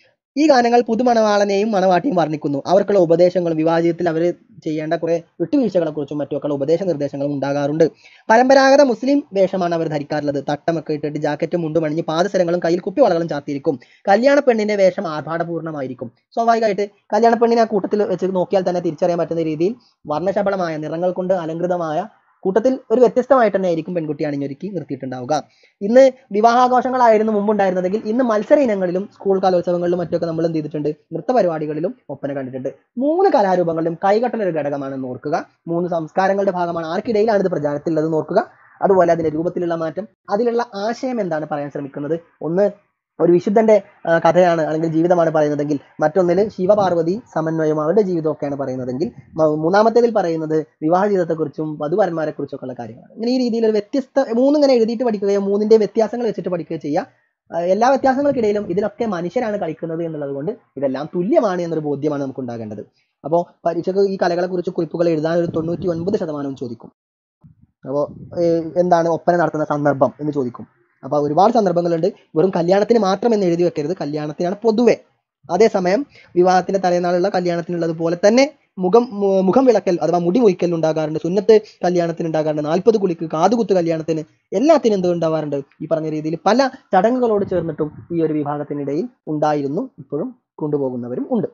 ഈ ഗാനങ്ങൾ പുതുമണവാളനെയും മണവാട്ടിയും വർണ്ണിക്കുന്നു അവർക്കുള്ള ഉപദേശങ്ങളും വിവാഹത്തിൽ അവർ ചെയ്യേണ്ട കുറെ വിട്ടുവീഴ്ചകളെ കുറിച്ചും മറ്റുമൊക്കെയുള്ള ഉപദേശ നിർദ്ദേശങ്ങളും ഉണ്ടാകാറുണ്ട് പരമ്പരാഗത മുസ്ലിം വേഷമാണ് അവർ ധരിക്കാറുള്ളത് തട്ടമൊക്കെ ഇട്ടിട്ട് ജാക്കറ്റും മുണ്ടും അണിഞ്ഞ് പാദസരങ്ങളും കയ്യിൽ കുപ്പിവളകളും ചാർത്തിയിരിക്കും കല്യാണ പെണ്ണിന്റെ വേഷം ആർഭാടപൂർണ്ണമായിരിക്കും സ്വാഭാവികമായിട്ട് കല്യാണ പെണ്ണിനെ ആ കൂട്ടത്തിൽ വെച്ച് നോക്കിയാൽ തന്നെ തിരിച്ചറിയാൻ പറ്റുന്ന രീതിയിൽ വർണ്ണശബളമായ നിറങ്ങൾ കൊണ്ട് അലങ്കൃതമായ കൂട്ടത്തിൽ ഒരു വ്യത്യസ്തമായിട്ട് തന്നെ ആയിരിക്കും പെൺകുട്ടി അണിഞ്ഞൊരുക്കി നിർത്തിയിട്ടുണ്ടാവുക ഇന്ന് വിവാഹാഘോഷങ്ങളായിരുന്നു മുമ്പുണ്ടായിരുന്നതെങ്കിൽ ഇന്ന് മത്സര ഇനങ്ങളിലും സ്കൂൾ കലോത്സവങ്ങളിലും മറ്റൊക്കെ നമ്മൾ എന്ത് ചെയ്തിട്ടുണ്ട് നൃത്ത പരിപാടികളിലും ഒപ്പന കണ്ടിട്ടുണ്ട് മൂന്ന് കലാരൂപങ്ങളിലും കൈകൊട്ടൽ ഒരു ഘടകമാണെന്ന് ഓർക്കുക മൂന്ന് സംസ്കാരങ്ങളുടെ ഭാഗമാണ് ആർക്കിടയിലാണ് ഇത് പ്രചാരത്തിലുള്ളത് ഓർക്കുക അതുപോലെ അതിന്റെ രൂപത്തിലുള്ള മാറ്റം അതിലുള്ള ആശയം എന്താണ് പറയാൻ ശ്രമിക്കുന്നത് ഒന്ന് ഒരു വിശുദ്ധന്റെ ആ, കഥയാണ് അല്ലെങ്കിൽ ജീവിതമാണ് പറയുന്നതെങ്കിൽ മറ്റൊന്നിൽ ശിവപാർവതി സമന്വയം അവരുടെ ജീവിതമൊക്കെയാണ് പറയുന്നതെങ്കിൽ മ- മൂന്നാമത്തേതിൽ പറയുന്നത് വിവാഹ ജീവിതത്തെക്കുറിച്ചും വധുവരന്മാരെ കുറിച്ചൊക്കെ ഉള്ള കാര്യങ്ങളാണ് ഇങ്ങനെ ഈ രീതിയിൽ ഒരു വ്യത്യസ്ത മൂന്നിങ്ങനെ എഴുതിയിട്ട് പഠിക്കുകയോ മൂന്നിന്റെ വ്യത്യാസങ്ങൾ വെച്ചിട്ട് പഠിക്കുകയോ ചെയ്യുക ആ, എല്ലാ വ്യത്യാസങ്ങൾക്കിടയിലും ഇതിലൊക്കെ മനുഷ്യരാണ് കളിക്കുന്നത് എന്നുള്ളത് കൊണ്ട് ഇതെല്ലാം തുല്യമാണ് എന്നൊരു ബോധ്യമാണ് നമുക്ക് ഉണ്ടാകേണ്ടത് അപ്പോൾ പരീക്ഷയ്ക്ക് ഈ കലകളെ കുറിച്ച് കുറിപ്പുകൾ എഴുതാൻ ഒരു തൊണ്ണൂറ്റി ഒൻപത് ശതമാനവും ചോദിക്കും അപ്പോൾ എന്താണ് ഒപ്പന നടത്തുന്ന സന്ദർഭം എന്ന് ചോദിക്കും അപ്പോൾ ഒരുപാട് സന്ദർഭങ്ങളുണ്ട് വെറും കല്യാണത്തിന് മാത്രം എന്ന് എഴുതി വെക്കരുത് കല്യാണത്തിനാണ് പൊതുവെ അതേസമയം വിവാഹത്തിന്റെ തലേനാളുള്ള കല്യാണത്തിനുള്ളത് പോലെ തന്നെ മുഖം മു- മുഖം വിളക്കൽ അഥവാ മുടി മുറിക്കൽ ഉണ്ടാകാറുണ്ട് സുന്നത്ത് കല്യാണത്തിന് ഉണ്ടാകാറുണ്ട് നാൽപ്പത് കുളിക്ക് കാതുകുത്ത് കല്യാണത്തിന് എല്ലാത്തിനും എന്ത് ഉണ്ടാവാറുണ്ട് ഈ പറഞ്ഞ രീതിയിൽ പല ചടങ്ങുകളോട് ചേർന്നിട്ടും ഈ ഒരു വിഭാഗത്തിനിടയിൽ ഉണ്ടായിരുന്നു ഇപ്പോഴും കൊണ്ടുപോകുന്നവരും ഉണ്ട്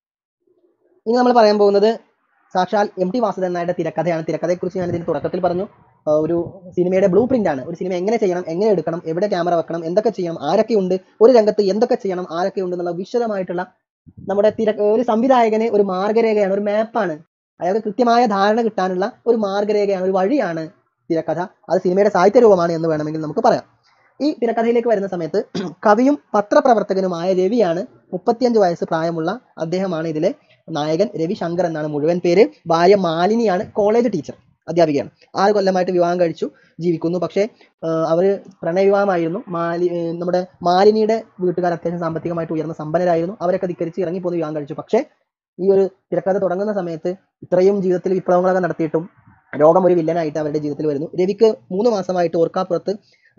ഇനി നമ്മൾ പറയാൻ പോകുന്നത് സാക്ഷാൽ എം ടി വാസുദേവൻ നായരുടെ തിരക്കഥയാണ് തിരക്കഥയെക്കുറിച്ച് ഞാൻ ഇതിന്റെ തുടക്കത്തിൽ പറഞ്ഞു ആ, ഒരു സിനിമയുടെ ബ്ലൂ പ്രിന്റ് ആണ് ഒരു സിനിമ എങ്ങനെ ചെയ്യണം എങ്ങനെ എടുക്കണം എവിടെ ക്യാമറ വെക്കണം എന്തൊക്കെ ചെയ്യണം ആരൊക്കെ ഉണ്ട് ഒരു രംഗത്ത് എന്തൊക്കെ ചെയ്യണം ആരൊക്കെ ഉണ്ട് എന്നുള്ള വിശദമായിട്ടുള്ള നമ്മുടെ തിര ഒരു സംവിധായകന് ഒരു മാർഗരേഖയാണ് ഒരു മാപ്പാണ് അയാൾക്ക് കൃത്യമായ ധാരണ കിട്ടാനുള്ള ഒരു മാർഗരേഖയാണ് ഒരു വഴിയാണ് തിരക്കഥ അത് സിനിമയുടെ സാഹിത്യ രൂപമാണ് എന്ന് വേണമെങ്കിൽ നമുക്ക് പറയാം ഈ തിരക്കഥയിലേക്ക് വരുന്ന സമയത്ത് കവിയും പത്രപ്രവർത്തകനുമായ രവിയാണ് മുപ്പത്തിയഞ്ച് വയസ്സ് പ്രായമുള്ള അദ്ദേഹമാണ് ഇതിലെ നായകൻ രവി ശങ്കർ എന്നാണ് മുഴുവൻ പേര് ഭാര്യ മാലിനിയാണ് കോളേജ് ടീച്ചർ അധ്യാപികയാണ് ആറ് കൊല്ലമായിട്ട് വിവാഹം കഴിച്ചു ജീവിക്കുന്നു പക്ഷേ അവർ പ്രണയവിവാഹമായിരുന്നു മാലി ഏർ നമ്മുടെ മാലിനിയുടെ വീട്ടുകാർ അത്യാവശ്യം സാമ്പത്തികമായിട്ട് ഉയർന്ന സമ്പന്നരായിരുന്നു അവരൊക്കെ ധിക്കരിച്ച് ഇറങ്ങിപ്പോന്ന് വിവാഹം കഴിച്ചു പക്ഷേ ഈ ഒരു തിരക്കഥ തുടങ്ങുന്ന സമയത്ത് ഇത്രയും ജീവിതത്തിൽ വിപ്ലവങ്ങളൊക്കെ നടത്തിയിട്ടും രോഗം ഒരു വില്ലനായിട്ട് അവരുടെ ജീവിതത്തിൽ വരുന്നു രവിക്ക് മൂന്ന് മാസമായിട്ട് ഓർക്കാപ്പുറത്ത്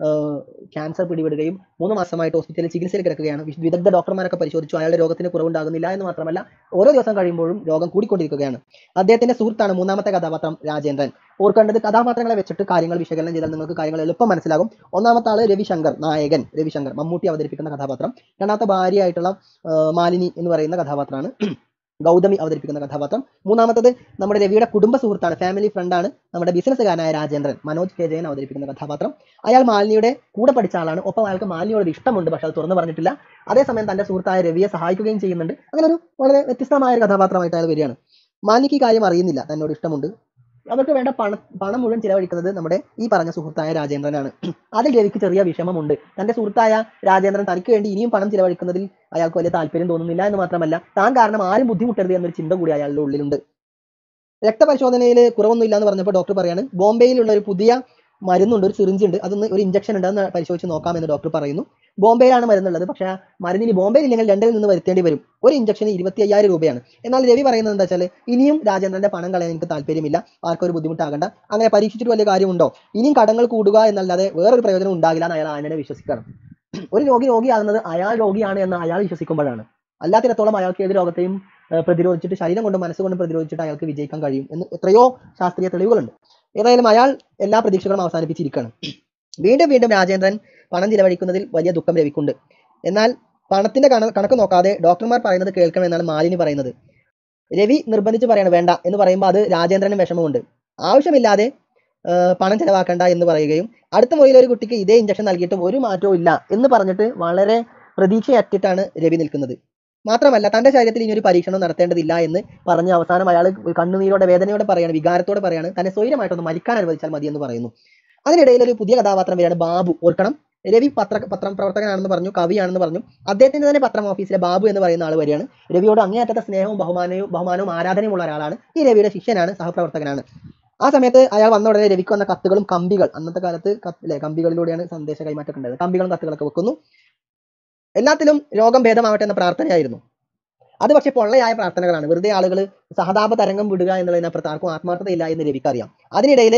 ക്യാൻസർ പിടിപെടുകയും മൂന്ന് മാസമായിട്ട് ഹോസ്പിറ്റലിൽ ചികിത്സയിൽ കിടക്കുകയാണ് വിശ്- വിദഗ്ധ ഡോക്ടർമാരൊക്കെ പരിശോധിച്ചു അയാളുടെ രോഗത്തിന് കുറവുണ്ടാകുന്നില്ല എന്ന് മാത്രമല്ല ഓരോ ദിവസം കഴിയുമ്പോഴും രോഗം കൂടിക്കൊണ്ടിരിക്കുകയാണ് അദ്ദേഹത്തിന്റെ സുഹൃത്താണ് മൂന്നാമത്തെ കഥാപാത്രം രാജേന്ദ്രൻ ഓർക്കേണ്ടത് കഥാപാത്രങ്ങളെ വെച്ചിട്ട് കാര്യങ്ങൾ വിശകലനം ചെയ്താൽ നിങ്ങൾക്ക് കാര്യങ്ങൾ എളുപ്പം മനസ്സിലാകും ഒന്നാമത്തെ ആള് രവിശങ്കർ നായകൻ രവിശങ്കർ മമ്മൂട്ടി അവതരിപ്പിക്കുന്ന കഥാപാത്രം രണ്ടാമത്തെ ഭാര്യയായിട്ടുള്ള ആ, മാലിനി എന്ന് പറയുന്ന കഥാപാത്രമാണ് ഗൗതമി അവതരിപ്പിക്കുന്ന കഥാപാത്രം മൂന്നാമത്തത് നമ്മുടെ രവിയുടെ കുടുംബ സുഹൃത്താണ് ഫാമിലി ഫ്രണ്ടാണ് നമ്മുടെ ബിസിനസ്സുകാരനായ രാജേന്ദ്രൻ മനോജ് കെ ജയൻ അവതരിപ്പിക്കുന്ന കഥാപാത്രം അയാൾ മാലിനിയുടെ കൂടെ പഠിച്ച ആളാണ് ഒപ്പം അയാൾക്ക് മാലിനിയോട് ഒരു ഇഷ്ടമുണ്ട് പക്ഷെ അത് തുറന്നു പറഞ്ഞിട്ടില്ല അതേസമയം തന്റെ സുഹൃത്തായ രവിയെ സഹായിക്കുകയും ചെയ്യുന്നുണ്ട് അങ്ങനെ ഒരു വളരെ വ്യത്യസ്തമായ ഒരു കഥാപാത്രമായിട്ട് അയാൾ വരികയാണ് മാലിനിക്ക് ഈ കാര്യം അറിയുന്നില്ല തന്നോട് ഇഷ്ടമുണ്ട് അവർക്ക് വേണ്ട പണം പണം മുഴുവൻ ചിലവഴിക്കുന്നത് നമ്മുടെ ഈ പറഞ്ഞ സുഹൃത്തായ രാജേന്ദ്രനാണ് അതിൽ രവിക്ക് ചെറിയ വിഷമമുണ്ട് തന്റെ സുഹൃത്തായ രാജേന്ദ്രൻ തനിക്ക് വേണ്ടി ഇനിയും പണം ചിലവഴിക്കുന്നതിൽ അയാൾക്ക് വലിയ താല്പര്യം തോന്നുന്നില്ല എന്ന് മാത്രമല്ല താൻ കാരണം ആരും ബുദ്ധിമുട്ടരുത് എന്നൊരു ചിന്ത കൂടി അയാളുടെ ഉള്ളിലുണ്ട് രക്തപരിശോധനയിൽ കുറവൊന്നുമില്ല എന്ന് പറഞ്ഞപ്പോൾ ഡോക്ടർ പറയാണ് ബോംബെയിലുള്ള ഒരു പുതിയ മരുന്നുണ്ട് ഒരു സിറിഞ്ച് ഉണ്ട് അതൊന്ന് ഒരു ഇഞ്ചക്ഷൻ ഉണ്ട് അതൊന്ന് പരിശോധിച്ച് നോക്കാമെന്ന് ഡോക്ടർ പറയുന്നു ബോംബെയിലാണ് മരുന്നുള്ളത് പക്ഷേ ആ മരുന്നിന് ബോംബെയിൽ ഇല്ലെങ്കിൽ ലണ്ടനിൽ നിന്ന് വരുത്തേണ്ടി വരും ഒരു ഇഞ്ചക്ഷന് ഇരുപത്തി അയ്യായിരം രൂപയാണ് എന്നാൽ രവി പറയുന്നത് എന്താ വെച്ചാൽ ഇനിയും രാജേന്ദ്രന്റെ പണം കളയാൻ എനിക്ക് താല്പര്യമില്ല ആർക്കും ഒരു ബുദ്ധിമുട്ടാകണ്ട അങ്ങനെ പരീക്ഷിച്ചിട്ട് വലിയ കാര്യമുണ്ടോ ഇനിയും കടങ്ങൾ കൂടുക എന്നല്ലാതെ വേറൊരു പ്രയോജനം ഉണ്ടാകില്ല എന്ന് അയാൾ ആനനെ വിശ്വസിക്കണം ഒരു രോഗി രോഗിയാകുന്നത് അയാൾ രോഗിയാണ് എന്ന് അയാൾ വിശ്വസിക്കുമ്പോഴാണ് അല്ലാത്തിടത്തോളം അയാൾക്ക് ഏത് രോഗത്തെയും ഏഹ്, പ്രതിരോധിച്ചിട്ട് ശരീരം കൊണ്ടും മനസ്സുകൊണ്ടും പ്രതിരോധിച്ചിട്ട് അയാൾക്ക് വിജയിക്കാൻ കഴിയും എന്ന് എത്രയോ ശാസ്ത്രീയ തെളിവുകളുണ്ട് ഏതായാലും അയാൾ എല്ലാ പ്രതീക്ഷകളും അവസാനിപ്പിച്ചിരിക്കുകയാണ് വീണ്ടും വീണ്ടും രാജേന്ദ്രൻ പണം ചിലവഴിക്കുന്നതിൽ വലിയ ദുഃഖം രവിക്കുണ്ട് എന്നാൽ പണത്തിന്റെ കണ- കണക്ക് നോക്കാതെ ഡോക്ടർമാർ പറയുന്നത് കേൾക്കണം എന്നാണ് മാലിനി പറയുന്നത് രവി നിർബന്ധിച്ച് പറയാണ് വേണ്ട എന്ന് പറയുമ്പോൾ അത് രാജേന്ദ്രനും വിഷമമുണ്ട് ആവശ്യമില്ലാതെ ആ, പണം ചെലവാക്കണ്ട എന്ന് പറയുകയും അടുത്ത മുറിയിൽ ഒരു കുട്ടിക്ക് ഇതേ ഇഞ്ചക്ഷൻ നൽകിയിട്ടും ഒരു മാറ്റവും ഇല്ല എന്ന് പറഞ്ഞിട്ട് വളരെ പ്രതീക്ഷയറ്റിട്ടാണ് രവി നിൽക്കുന്നത് മാത്രമല്ല തന്റെ ശരീരത്തിൽ ഇനി ഒരു പരീക്ഷണം നടത്തേണ്ടതില്ല എന്ന് പറഞ്ഞ് അവസാനം അയാൾ കണ്ണുനീരോടെ വേദനയോടെ പറയാണ് വികാരത്തോടെ പറയാണ് തന്നെ സ്വൈരമായിട്ടൊന്ന് മരിക്കാൻ അനുവദിച്ചാൽ മതി എന്ന് പറയുന്നു അതിനിടയിൽ ഒരു പുതിയ കഥാപാത്രം വരികയാണ് ബാബു ഓർക്കണം രവി പത്ര പത്രം പ്രവർത്തകനാണെന്ന് പറഞ്ഞു കവിയാണെന്ന് പറഞ്ഞു അദ്ദേഹത്തിന്റെ തന്നെ പത്രം ഓഫീസിലെ ബാബു എന്ന് പറയുന്ന ആൾ വരികയാണ് രവിയോട് അങ്ങേയറ്റത്തെ സ്നേഹവും ബഹുമാനവും ബഹുമാനവും ആരാധനയും ഉള്ള ഒരാളാണ് ഈ രവിയുടെ ശിഷ്യനാണ് സഹപ്രവർത്തകനാണ് ആ സമയത്ത് അയാൾ വന്ന ഉടനെ രവിക്ക് വന്ന കത്തുകളും കമ്പികൾ അന്നത്തെ കാലത്ത് കത്ത് അല്ലേ കമ്പികളിലൂടെയാണ് സന്ദേശ കൈമാറ്റം ഉണ്ടായത് കമ്പികളും കത്തുകളൊക്കെ വെക്കുന്നു എല്ലാത്തിലും രോഗം ഭേദമാവട്ടെ എന്ന പ്രാർത്ഥനയായിരുന്നു അത് പക്ഷേ പൊള്ളയായ പ്രാർത്ഥനകളാണ് വെറുതെ ആളുകൾ സഹതാപ തരംഗം വിടുക എന്നുള്ളതിനപ്പുറത്ത് ആർക്കും ആത്മാർത്ഥതയില്ല എന്ന് രവിക്കറിയാം അതിനിടയിൽ